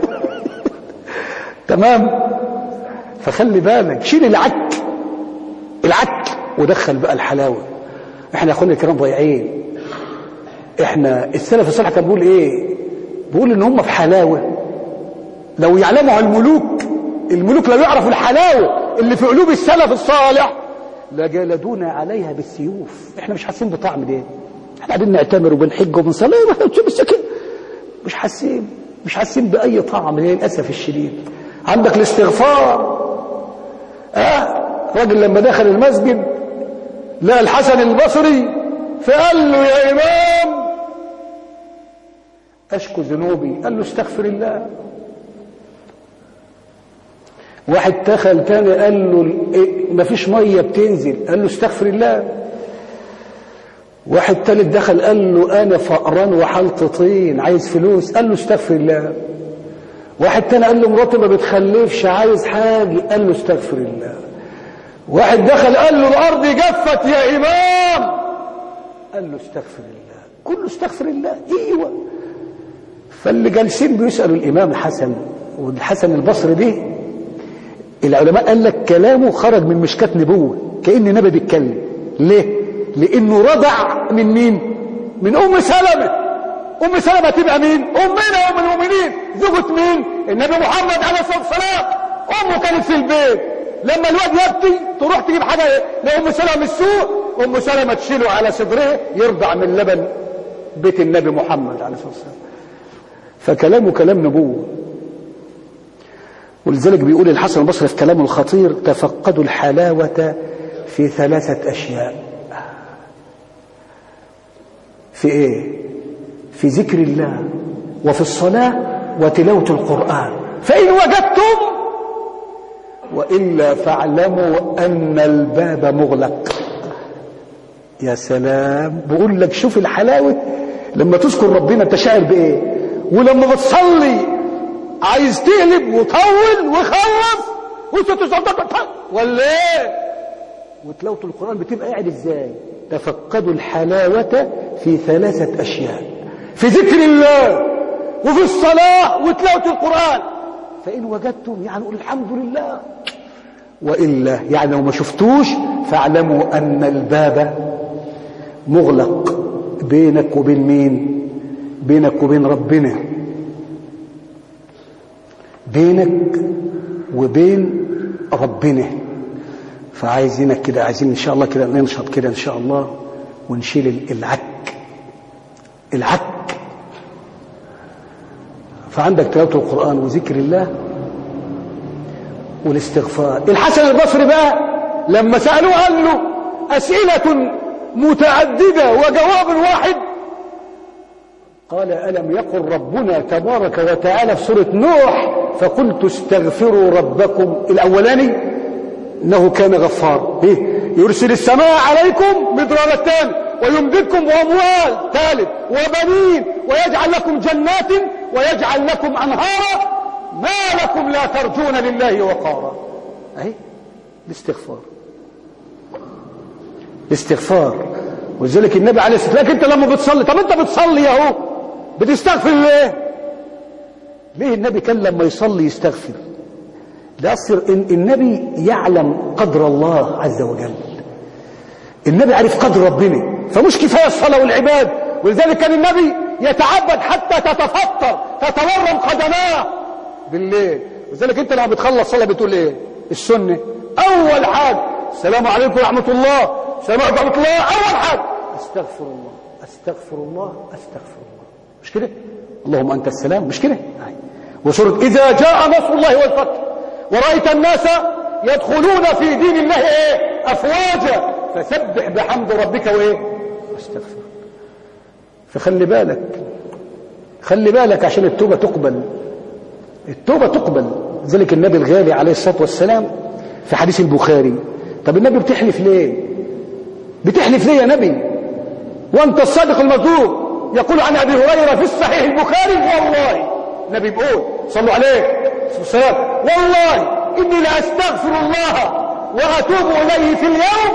تمام فخلي بالك شيل العك العك ودخل بقى الحلاوة احنا يا اخواننا الكرام ضايعين احنا السلف الصالح كان بيقول ايه بيقول ان هم في حلاوة لو يعلمها الملوك الملوك لو يعرفوا الحلاوة اللي في قلوب السلف الصالح لجلدونا عليها بالسيوف احنا مش حاسين بطعم ده احنا قاعدين نعتمر وبنحج وبنصلي بس كده مش حاسين مش حاسين بأي طعم للأسف الشديد عندك الاستغفار اه راجل لما دخل المسجد لقى الحسن البصري فقال له يا إمام أشكو ذنوبي قال له استغفر الله واحد دخل تاني قال له إيه مفيش مية بتنزل قال له استغفر الله واحد تالت دخل قال له أنا فقران وحالة طين عايز فلوس قال له استغفر الله واحد تاني قال له مراتي ما بتخلفش عايز حاجة قال له استغفر الله واحد دخل قال له الأرض جفت يا إمام قال له استغفر الله كله استغفر الله ايوه فاللي جالسين بيسألوا الإمام الحسن والحسن البصري دي العلماء قال لك كلامه خرج من مشكات نبوة كأن النبي بيتكلم ليه؟ لأنه رضع من مين؟ من أم سلمة أم سلمة تبقى مين؟ أمنا أم المؤمنين زوجة مين؟ النبي محمد عليه الصلاة والسلام أمه كانت في البيت لما الواد يبكي تروح تجيب حاجة لأم سلمة من السوق أم سلمة تشيله على صدره يرضع من لبن بيت النبي محمد عليه الصلاة والسلام فكلامه كلام نبوة ولذلك بيقول الحسن البصري في كلامه الخطير تفقدوا الحلاوة في ثلاثة أشياء في إيه؟ في ذكر الله وفي الصلاة وتلاوة القرآن فإن وجدتم وإلا فاعلموا أن الباب مغلق يا سلام بقول لك شوف الحلاوة لما تذكر ربنا انت شاعر بإيه ولما بتصلي عايز تقلب وطول وخلص وانت تصدق ولا ايه وتلاوة القرآن بتبقى قاعد ازاي تفقدوا الحلاوة في ثلاثة أشياء في ذكر الله وفي الصلاة وتلاوة القرآن فإن وجدتم يعني قول الحمد لله وإلا يعني لو ما شفتوش فاعلموا أن الباب مغلق بينك وبين مين بينك وبين ربنا بينك وبين ربنا فعايزينك كده عايزين ان شاء الله كده ننشط كده ان شاء الله ونشيل العك العك فعندك تلاوه القران وذكر الله والاستغفار الحسن البصري بقى لما سالوه قال له اسئله متعدده وجواب واحد قال ألم يقل ربنا تبارك وتعالى في سورة نوح فقلت استغفروا ربكم الأولاني إنه كان غفار إيه؟ يرسل السماء عليكم مدرارتان ويمددكم بأموال ثالث وبنين ويجعل لكم جنات ويجعل لكم أنهارا ما لكم لا ترجون لله وقارا أهي الاستغفار الاستغفار ولذلك النبي عليه الصلاة والسلام انت لما بتصلي طب انت بتصلي اهو بتستغفر ليه ليه النبي كان لما يصلي يستغفر لأصر إن النبي يعلم قدر الله عز وجل النبي عرف قدر ربنا فمش كفاية الصلاة والعباد ولذلك كان النبي يتعبد حتى تتفطر تتورم قدماه بالليل ولذلك انت لما بتخلص صلاة بتقول ايه السنة اول حاجة السلام عليكم ورحمة الله السلام عليكم ورحمة الله اول حاجة استغفر الله استغفر الله استغفر الله مش كده اللهم أنت السلام مش كده وسورة إذا جاء نصر الله والفتح ورأيت الناس يدخلون في دين الله إيه؟ أفواجا فسبح بحمد ربك وإيه واستغفر فخلي بالك خلي بالك عشان التوبة تقبل التوبة تقبل ذلك النبي الغالي عليه الصلاة والسلام في حديث البخاري طب النبي بتحلف ليه بتحلف ليه يا نبي وانت الصادق المصدوق يقول عن ابي هريره في الصحيح البخاري والله النبي بيقول صلوا عليه السلام والله اني لاستغفر الله واتوب اليه في اليوم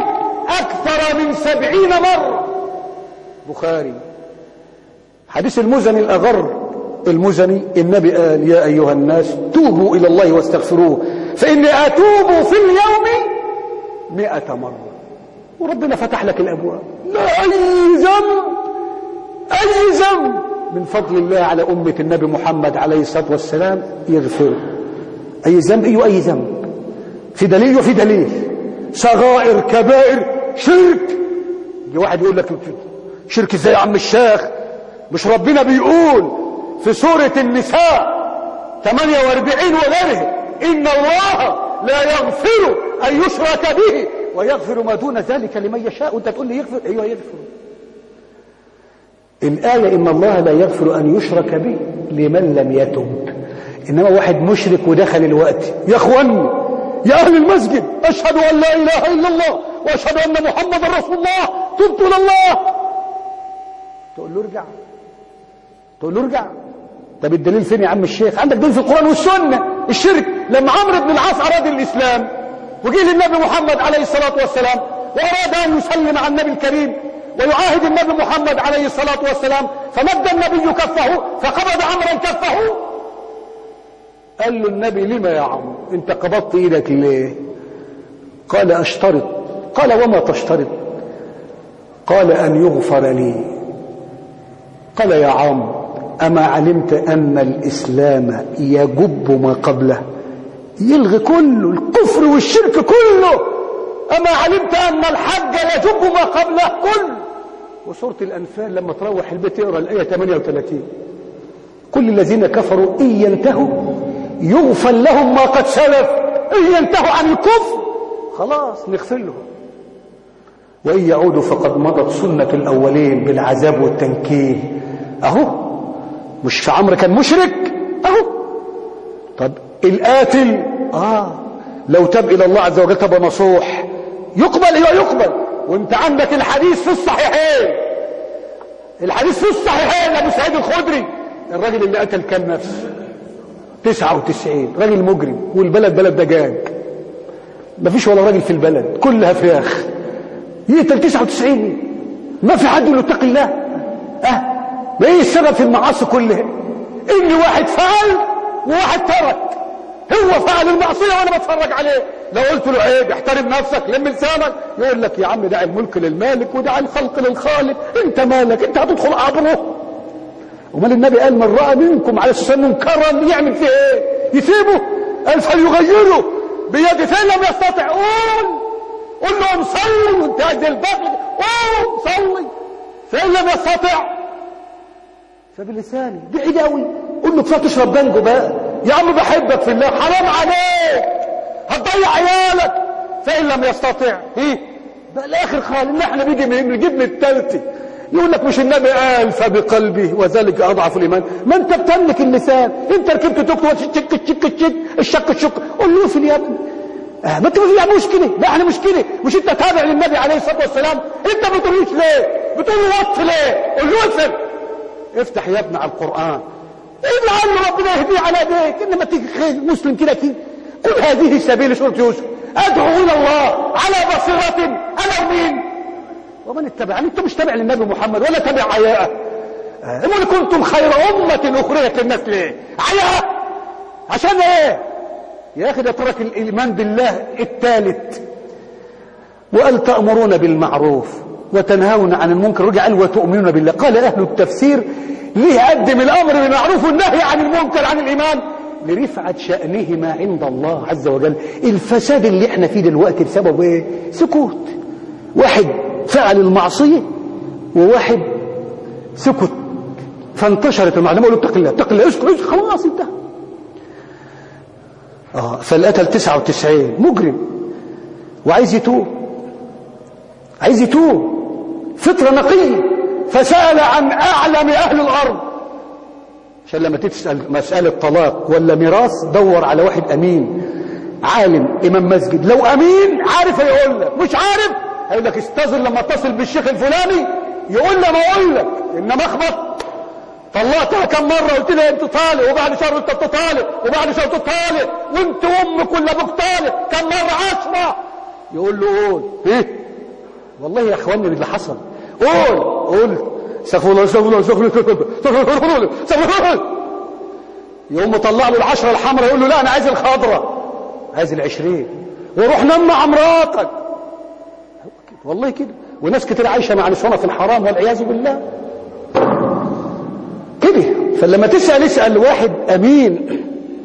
أكثر من سبعين مرة بخاري حديث المزني الأغر المزني النبي قال يا أيها الناس توبوا إلى الله واستغفروه فإني أتوب في اليوم مئة مرة وربنا فتح لك الأبواب لا أي ذنب أي ذنب من فضل الله على أمة النبي محمد عليه الصلاة والسلام يغفره أي ذنب أي أي ذنب في دليل وفي دليل صغائر كبائر شرك يجي واحد يقول لك شرك ازاي يا عم الشيخ مش ربنا بيقول في سورة النساء 48 وغيره إن الله لا يغفر أن يشرك به ويغفر ما دون ذلك لمن يشاء وانت تقول لي يغفر ايوه يغفر الآية إن الله لا يغفر أن يشرك به لمن لم يتب إنما واحد مشرك ودخل الوقت يا أخواني يا أهل المسجد أشهد أن لا إله إلا الله وأشهد أن محمد رسول الله تبت إلى الله تقول له ارجع تقول له ارجع طب الدليل فين يا عم الشيخ عندك دليل في القرآن والسنة الشرك لما عمرو بن العاص أراد الإسلام وجه للنبي محمد عليه الصلاة والسلام وأراد أن يسلم على النبي الكريم ويعاهد النبي محمد عليه الصلاة والسلام فمد النبي كفه فقبض عمرا كفه قال له النبي لما يا عمرو انت قبضت ايدك ليه قال اشترط قال وما تشترط قال ان يغفر لي قال يا عمرو اما علمت ان الاسلام يجب ما قبله يلغي كله الكفر والشرك كله أما علمت أن الحج يجب ما قبله كله وسورة الأنفال لما تروح البيت اقرا الآية 38 كل الذين كفروا إن ينتهوا يغفر لهم ما قد سلف إن ينتهوا عن الكفر خلاص نغفر لهم وإن يعودوا فقد مضت سنة الأولين بالعذاب والتنكيل أهو مش في عمرو كان مشرك أهو طب القاتل آه لو تاب إلى الله عز وجل تاب نصوح يقبل ايوه يقبل وانت عندك الحديث في الصحيحين الحديث في الصحيحين ابو سعيد الخدري الراجل اللي قتل كام نفس 99 راجل مجرم والبلد بلد دجاج مفيش ولا راجل في البلد كلها فراخ يقتل 99 ما في حد يقول اتق الله اه ما ايه السبب في المعاصي كلها ان واحد فعل وواحد ترك هو فعل المعصية وانا بتفرج عليه لو قلت له عيب احترم نفسك لم لسانك يقول لك يا عم دع الملك للمالك ودع الخلق للخالق انت مالك انت هتدخل عبره امال النبي قال من راى منكم على السنه منكرا يعمل فيه ايه يسيبه قال فليغيره بيده فين لم يستطع قول قول لهم صلي وانت عايز البغل قول صلي فين لم يستطع فبلساني بعيد قوي قول له كفايه تشرب بانجو بقى يا عم بحبك في الله حرام عليك هتضيع عيالك فإن لم يستطع ايه بقى الاخر خالص ان احنا بيجي من نجيب من التالتي يقول لك مش النبي قال فبقلبه وذلك اضعف الايمان ما انت بتملك اللسان انت ركبت توك توك تشك تشك تشك الشك الشك قول له في يا ابني آه ما انت فيها مشكله لا احنا مشكله مش انت تابع للنبي عليه الصلاه والسلام انت ما بتقولوش ليه بتقول له وقف ليه قول له اقفل افتح يا ابني على القران لعل ربنا يهديه على يديك انما تيجي خير مسلم كده كده قل هذه سبيل سوره يوسف ادعو الى الله على بصيره انا ومين ومن اتبعني انت مش تابع للنبي محمد ولا تابع عياءه امال كنتم خير امه اخرجت للناس ليه عياء عشان ايه يا اخي ده ترك الايمان بالله الثالث وقال تامرون بالمعروف وتنهون عن المنكر رجع قال وتؤمنون بالله قال اهل التفسير ليه قدم الامر بالمعروف والنهي عن المنكر عن الايمان لرفعة شأنهما عند الله عز وجل الفساد اللي احنا فيه دلوقتي بسبب ايه سكوت واحد فعل المعصية وواحد سكت فانتشرت المعلومة قالوا اتق الله اتق الله اسكت اسكت خلاص انتهى اه فالقتل 99 مجرم وعايز يتوب عايز يتوب فطرة نقية فسأل عن أعلم أهل الأرض عشان لما تسأل مسألة طلاق ولا ميراث دور على واحد أمين عالم إمام مسجد لو أمين عارف هيقول لك مش عارف هيقول لك استاذن لما اتصل بالشيخ الفلاني يقول لي ما أقول لك إنما أخبط طلقتها كم مرة قلت لها انت طالق وبعد شهر انت طالق وبعد شهر انت طالق وانت امك ولا ابوك طالق كم مرة عشرة يقول له قول ايه والله يا اخواني اللي حصل قول قول استغفر الله استغفر الله استغفر الله استغفر الله استغفر الله يقوم مطلع له العشرة الحمراء يقول له لا انا عايز الخضراء عايز العشرين وروح نام مع مراتك والله كده وناس كتير عايشة مع نسوانها في الحرام والعياذ بالله كده فلما تسأل اسأل واحد أمين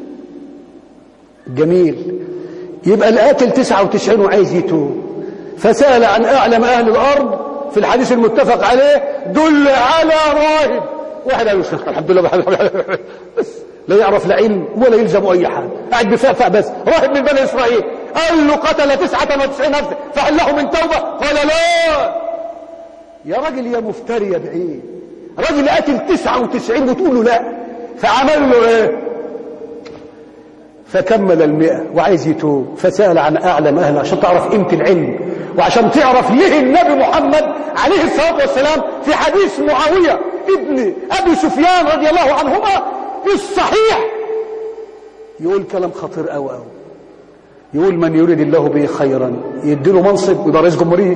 جميل يبقى القاتل 99 وعايز يتوب فسأل عن أعلم أهل الأرض في الحديث المتفق عليه دل على راهب واحد قال له الحمد لله بس لا يعرف لا علم ولا يلزم أي حاجة قاعد بفعفع بس راهب من بني إسرائيل قال له قتل 99 نفسه فهل له من توبة قال لا يا راجل يا مفتري يا بعيد راجل قاتل 99 وتقول له لا فعمل له ايه فكمل المئة وعايز يتوب فسأل عن أعلم أهله عشان تعرف قيمة العلم وعشان تعرف ليه النبي محمد عليه الصلاة والسلام في حديث معاوية ابن أبي سفيان رضي الله عنهما في الصحيح يقول كلام خطير أوي أوي يقول من يريد الله به خيرا يديله منصب ويبقى رئيس جمهورية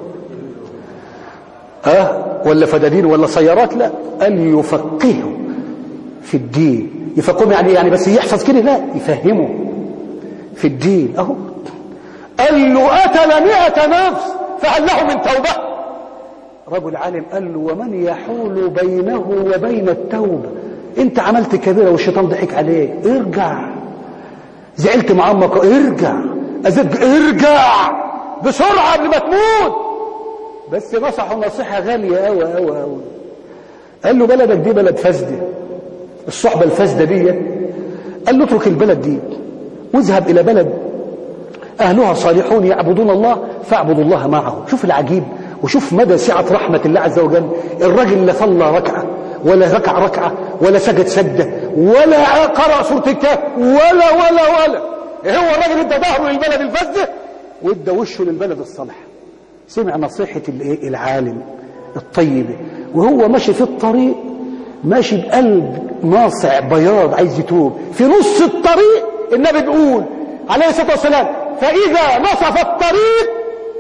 أه ولا فدادين ولا سيارات لا قال يفقهه في الدين يفقههم يعني يعني بس يحفظ كده لا يفهمه في الدين اهو قال له قتل مئة نفس فهل له من توبة رجل عالم قال له ومن يحول بينه وبين التوبة انت عملت كبيرة والشيطان ضحك عليك ارجع زعلت مع امك ارجع ازد ارجع بسرعة قبل ما تموت بس نصحه نصيحة غالية قوي قوي قوي قال له بلدك دي بلد فاسدة الصحبة الفاسدة دي قال له اترك البلد دي واذهب إلى بلد أهلها صالحون يعبدون الله فاعبدوا الله معه شوف العجيب وشوف مدى سعة رحمة الله عز وجل الرجل لا صلى ركعة ولا ركع ركعة ولا سجد سجدة ولا قرأ سورة الكهف ولا ولا ولا هو الراجل ادى ظهره للبلد الفاسدة وادى وشه للبلد الصالح سمع نصيحة العالم الطيبة وهو ماشي في الطريق ماشي بقلب ناصع بياض عايز يتوب في نص الطريق النبي بيقول عليه الصلاة والسلام فإذا نصف الطريق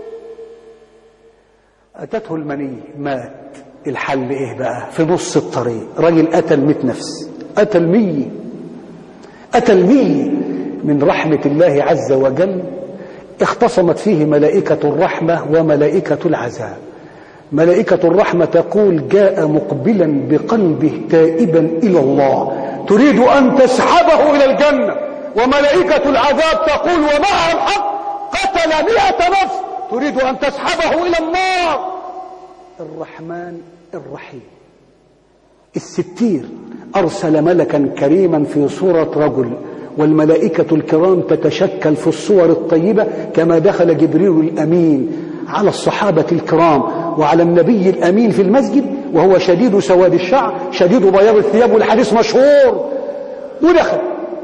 أتته المني مات الحل إيه بقى في نص الطريق راجل قتل مئة نفس قتل مية قتل مية من رحمة الله عز وجل اختصمت فيه ملائكة الرحمة وملائكة العذاب ملائكة الرحمة تقول جاء مقبلا بقلبه تائبا إلى الله تريد أن تسحبه إلى الجنة وملائكة العذاب تقول ومعها الحق قتل مئة نفس تريد أن تسحبه إلى النار الرحمن الرحيم الستير أرسل ملكا كريما في صورة رجل والملائكة الكرام تتشكل في الصور الطيبة كما دخل جبريل الأمين على الصحابة الكرام وعلى النبي الأمين في المسجد وهو شديد سواد الشعر شديد بياض الثياب والحديث مشهور ودخل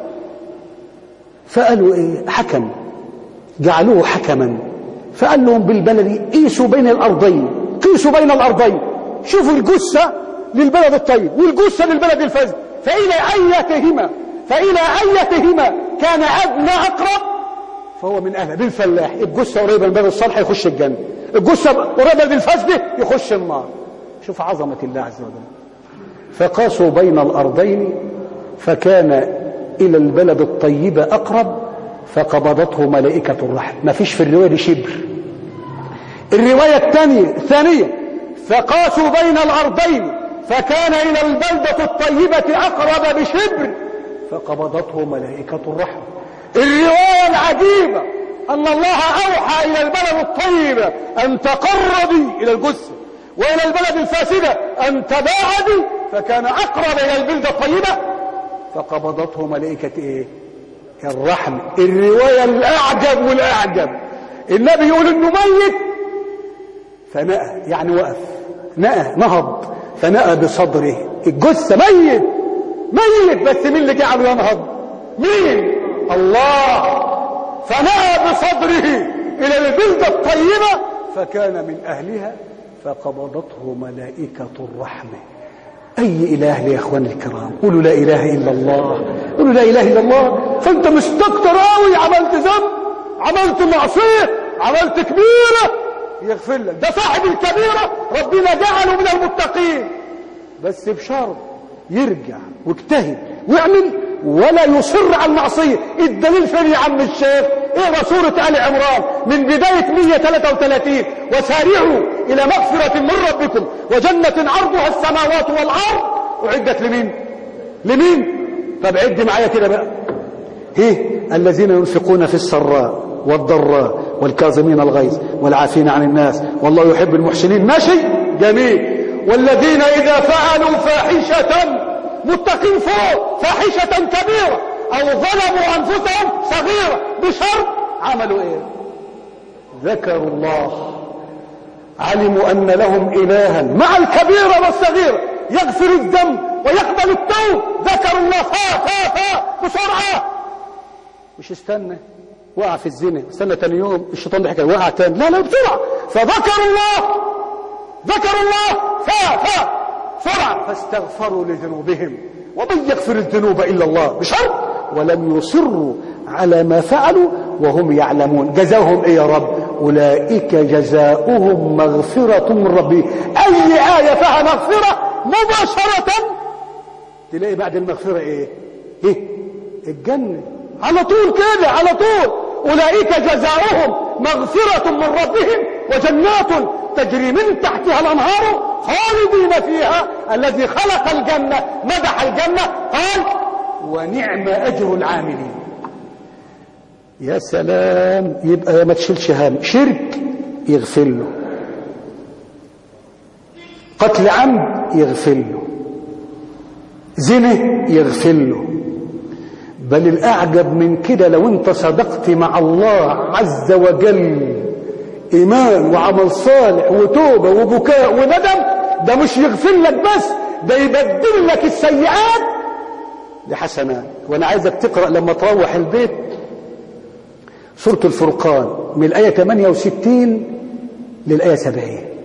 فقالوا إيه حكم جعلوه حكما فقال لهم بالبلد قيسوا بين الأرضين قيسوا بين الأرضين شوفوا الجثة للبلد الطيب والجثة للبلد الفاسد فإلى أيتهما فإلى أيتهما كان أدنى أقرب فهو من أهلها بالفلاح الجثة قريبة من البلد الصالح يخش الجنة الجثة قريبة من الفاسدة يخش النار شوف عظمة الله عز وجل فقاسوا بين الأرضين فكان إلى البلد الطيبة أقرب فقبضته ملائكة الرحمة ما فيش في الرواية دي شبر الرواية الثانية الثانية فقاسوا بين الأرضين فكان إلى البلدة الطيبة أقرب بشبر فقبضته ملائكة الرحمة الرواية العجيبة أن الله أوحى إلى البلد الطيبة أن تقربي إلى الجثة وإلى البلد الفاسدة أن تباعدي فكان أقرب إلى البلدة الطيبة فقبضته ملائكة إيه؟ الرحمة الرواية الأعجب والأعجب النبي يقول إنه ميت فنأى يعني وقف نأى نهض فنأى بصدره الجثة ميت ميت بس مين اللي جعله ينهض مين الله فنأى بصدره إلى البلدة الطيبة فكان من أهلها فقبضته ملائكة الرحمة أي إله يا إخواني الكرام قولوا لا إله إلا الله قولوا لا إله إلا الله فأنت مستكتر قوي عملت ذنب عملت معصية عملت كبيرة يغفر لك ده صاحب الكبيرة ربنا جعله من المتقين بس بشرط يرجع واجتهد ويعمل ولا يصر على المعصية الدليل فين يا عم الشيخ اقرا سورة آل عمران من بداية 133 وسارعوا إلى مغفرة من ربكم وجنة عرضها السماوات والأرض أعدت لمين لمين طب عد معايا كده بقى هي الذين ينفقون في السراء والضراء والكاظمين الغيظ والعافين عن الناس والله يحب المحسنين ماشي جميل والذين إذا فعلوا فاحشة متقين فوق فاحشة كبيرة أو ظلموا أنفسهم صغيرة بشرط عملوا إيه ذكروا الله علموا أن لهم إلها مع الكبيرة والصغيرة يغفر الذنب ويقبل التوب ذكروا الله فا فا فا بسرعة مش استنى وقع في الزنا استنى تاني يوم الشيطان ضحك وقع تاني لا لا بسرعة فذكروا الله ذكروا الله فا فا سرعة فاستغفروا لذنوبهم ومن يغفر الذنوب إلا الله بشرط ولم يصروا على ما فعلوا وهم يعلمون جزاهم إيه يا رب أولئك جزاؤهم مغفرة من ربي أي آية فيها مغفرة مباشرة تلاقي بعد المغفرة إيه إيه الجنة على طول كده على طول أولئك جزاؤهم مغفرة من ربهم وجنات تجري من تحتها الأنهار خالدين فيها الذي خلق الجنة مدح الجنة قال ونعم أجر العاملين يا سلام يبقى ما تشيلش هم شرك يغفر له قتل عمد يغفر له زنا يغفر له بل الأعجب من كده لو انت صدقت مع الله عز وجل إيمان وعمل صالح وتوبة وبكاء وندم ده مش يغفر لك بس ده يبدل لك السيئات لحسنات وانا عايزك تقرأ لما تروح البيت سورة الفرقان من الآية 68 للآية 70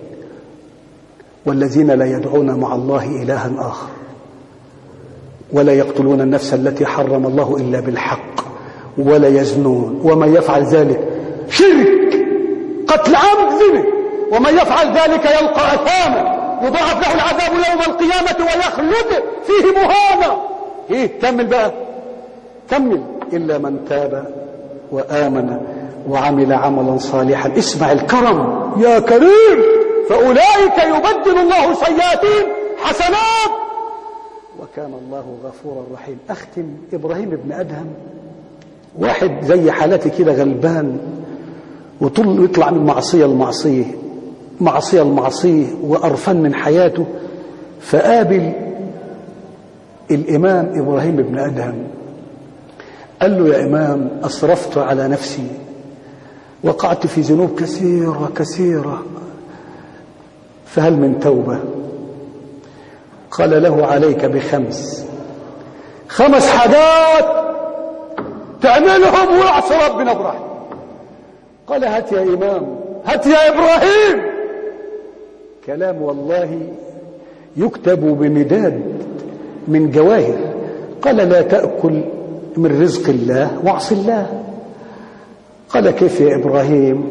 والذين لا يدعون مع الله إلها آخر ولا يقتلون النفس التي حرم الله إلا بالحق ولا يزنون ومن يفعل ذلك شرك قتل عمد زنا ومن يفعل ذلك يلقى أثاما يضاعف له العذاب يوم القيامة ويخلد فيه مهانا ايه كمل بقى كمل إلا من تاب وآمن وعمل عملا صالحا اسمع الكرم يا كريم فأولئك يبدل الله سيئاتهم حسنات وكان الله غفورا رحيم أختم إبراهيم ابن أدهم واحد زي حالاتي كده غلبان وطول يطلع من معصية لمعصية معصية لمعصية وأرفن من حياته فقابل الإمام إبراهيم بن أدهم قال له يا إمام أسرفت على نفسي وقعت في ذنوب كثيرة كثيرة فهل من توبة قال له عليك بخمس خمس حاجات تعملهم ويعصي ربنا ابراهيم قال هات يا إمام هات يا إبراهيم كلام والله يكتب بمداد من جواهر قال لا تأكل من رزق الله واعص الله قال كيف يا إبراهيم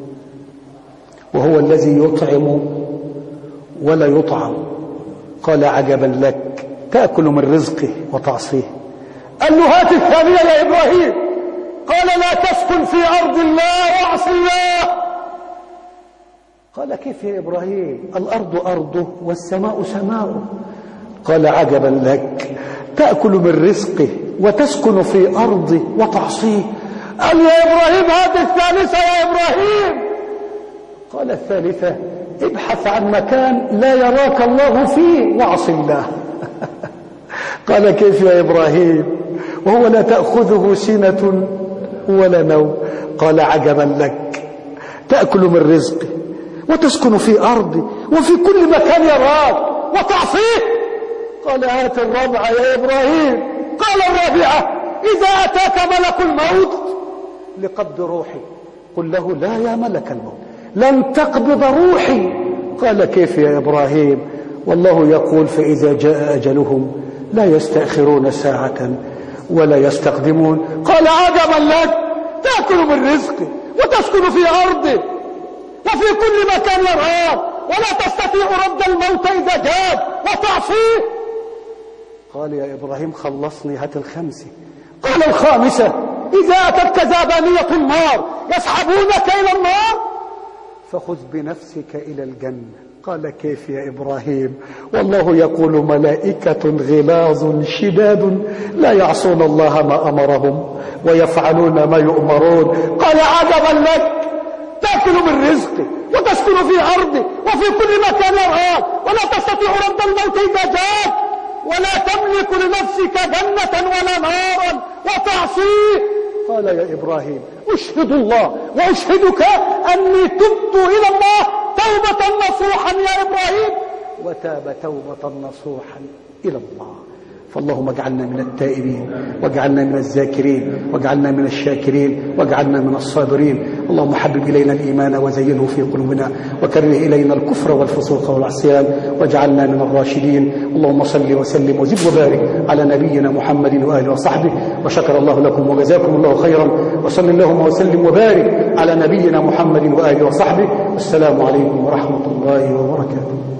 وهو الذي يطعم ولا يطعم قال عجبا لك تأكل من رزقه وتعصيه قال له هات الثانية يا إبراهيم قال لا تسكن في أرض الله واعص الله قال كيف يا إبراهيم الأرض أرضه والسماء سماؤه قال عجبا لك تأكل من رزقه وتسكن في أرضه وتعصيه قال يا إبراهيم هذه الثالثة يا إبراهيم قال الثالثة ابحث عن مكان لا يراك الله فيه واعص الله قال كيف يا إبراهيم وهو لا تأخذه سنة ولا نوم قال عجبا لك تأكل من رزقه وتسكن في أرضه وفي كل مكان يراك وتعصيه قال هات الرابعة يا إبراهيم قال الرابعة إذا أتاك ملك الموت لقبض روحي قل له لا يا ملك الموت لن تقبض روحي قال كيف يا إبراهيم والله يقول فإذا جاء أجلهم لا يستأخرون ساعة ولا يستقدمون قال عجبا لك تأكل من رزقه وتسكن في أرضه وفي كل مكان يرهاب ولا تستطيع رد الموت إذا جاد وتعصيه قال يا إبراهيم خلصني هات الخمسة قال الخامسة إذا أتتك زابانية النار يسحبونك إلى النار فخذ بنفسك إلى الجنة قال كيف يا إبراهيم والله يقول ملائكة غلاظ شداد لا يعصون الله ما أمرهم ويفعلون ما يؤمرون قال عجبا لك تأكل من رزقي وتسكن في أرضي وفي كل مكان يرغب ولا تستطيع رد الموت إذا جاءك ولا تملك لنفسك جنة ولا نارا وتعصيه قال يا إبراهيم أشهد الله وأشهدك أني تبت إلى الله توبة نصوحا يا إبراهيم وتاب توبة نصوحا إلى الله فاللهم اجعلنا من التائبين واجعلنا من الذاكرين واجعلنا من الشاكرين واجعلنا من الصابرين اللهم حبب إلينا الإيمان وزينه في قلوبنا وكره إلينا الكفر والفسوق والعصيان واجعلنا من الراشدين اللهم صل وسلم وزد وبارك على نبينا محمد وآله وصحبه وشكر الله لكم وجزاكم الله خيرا وصل اللهم وسلم وبارك على نبينا محمد وآله وصحبه والسلام عليكم ورحمة الله وبركاته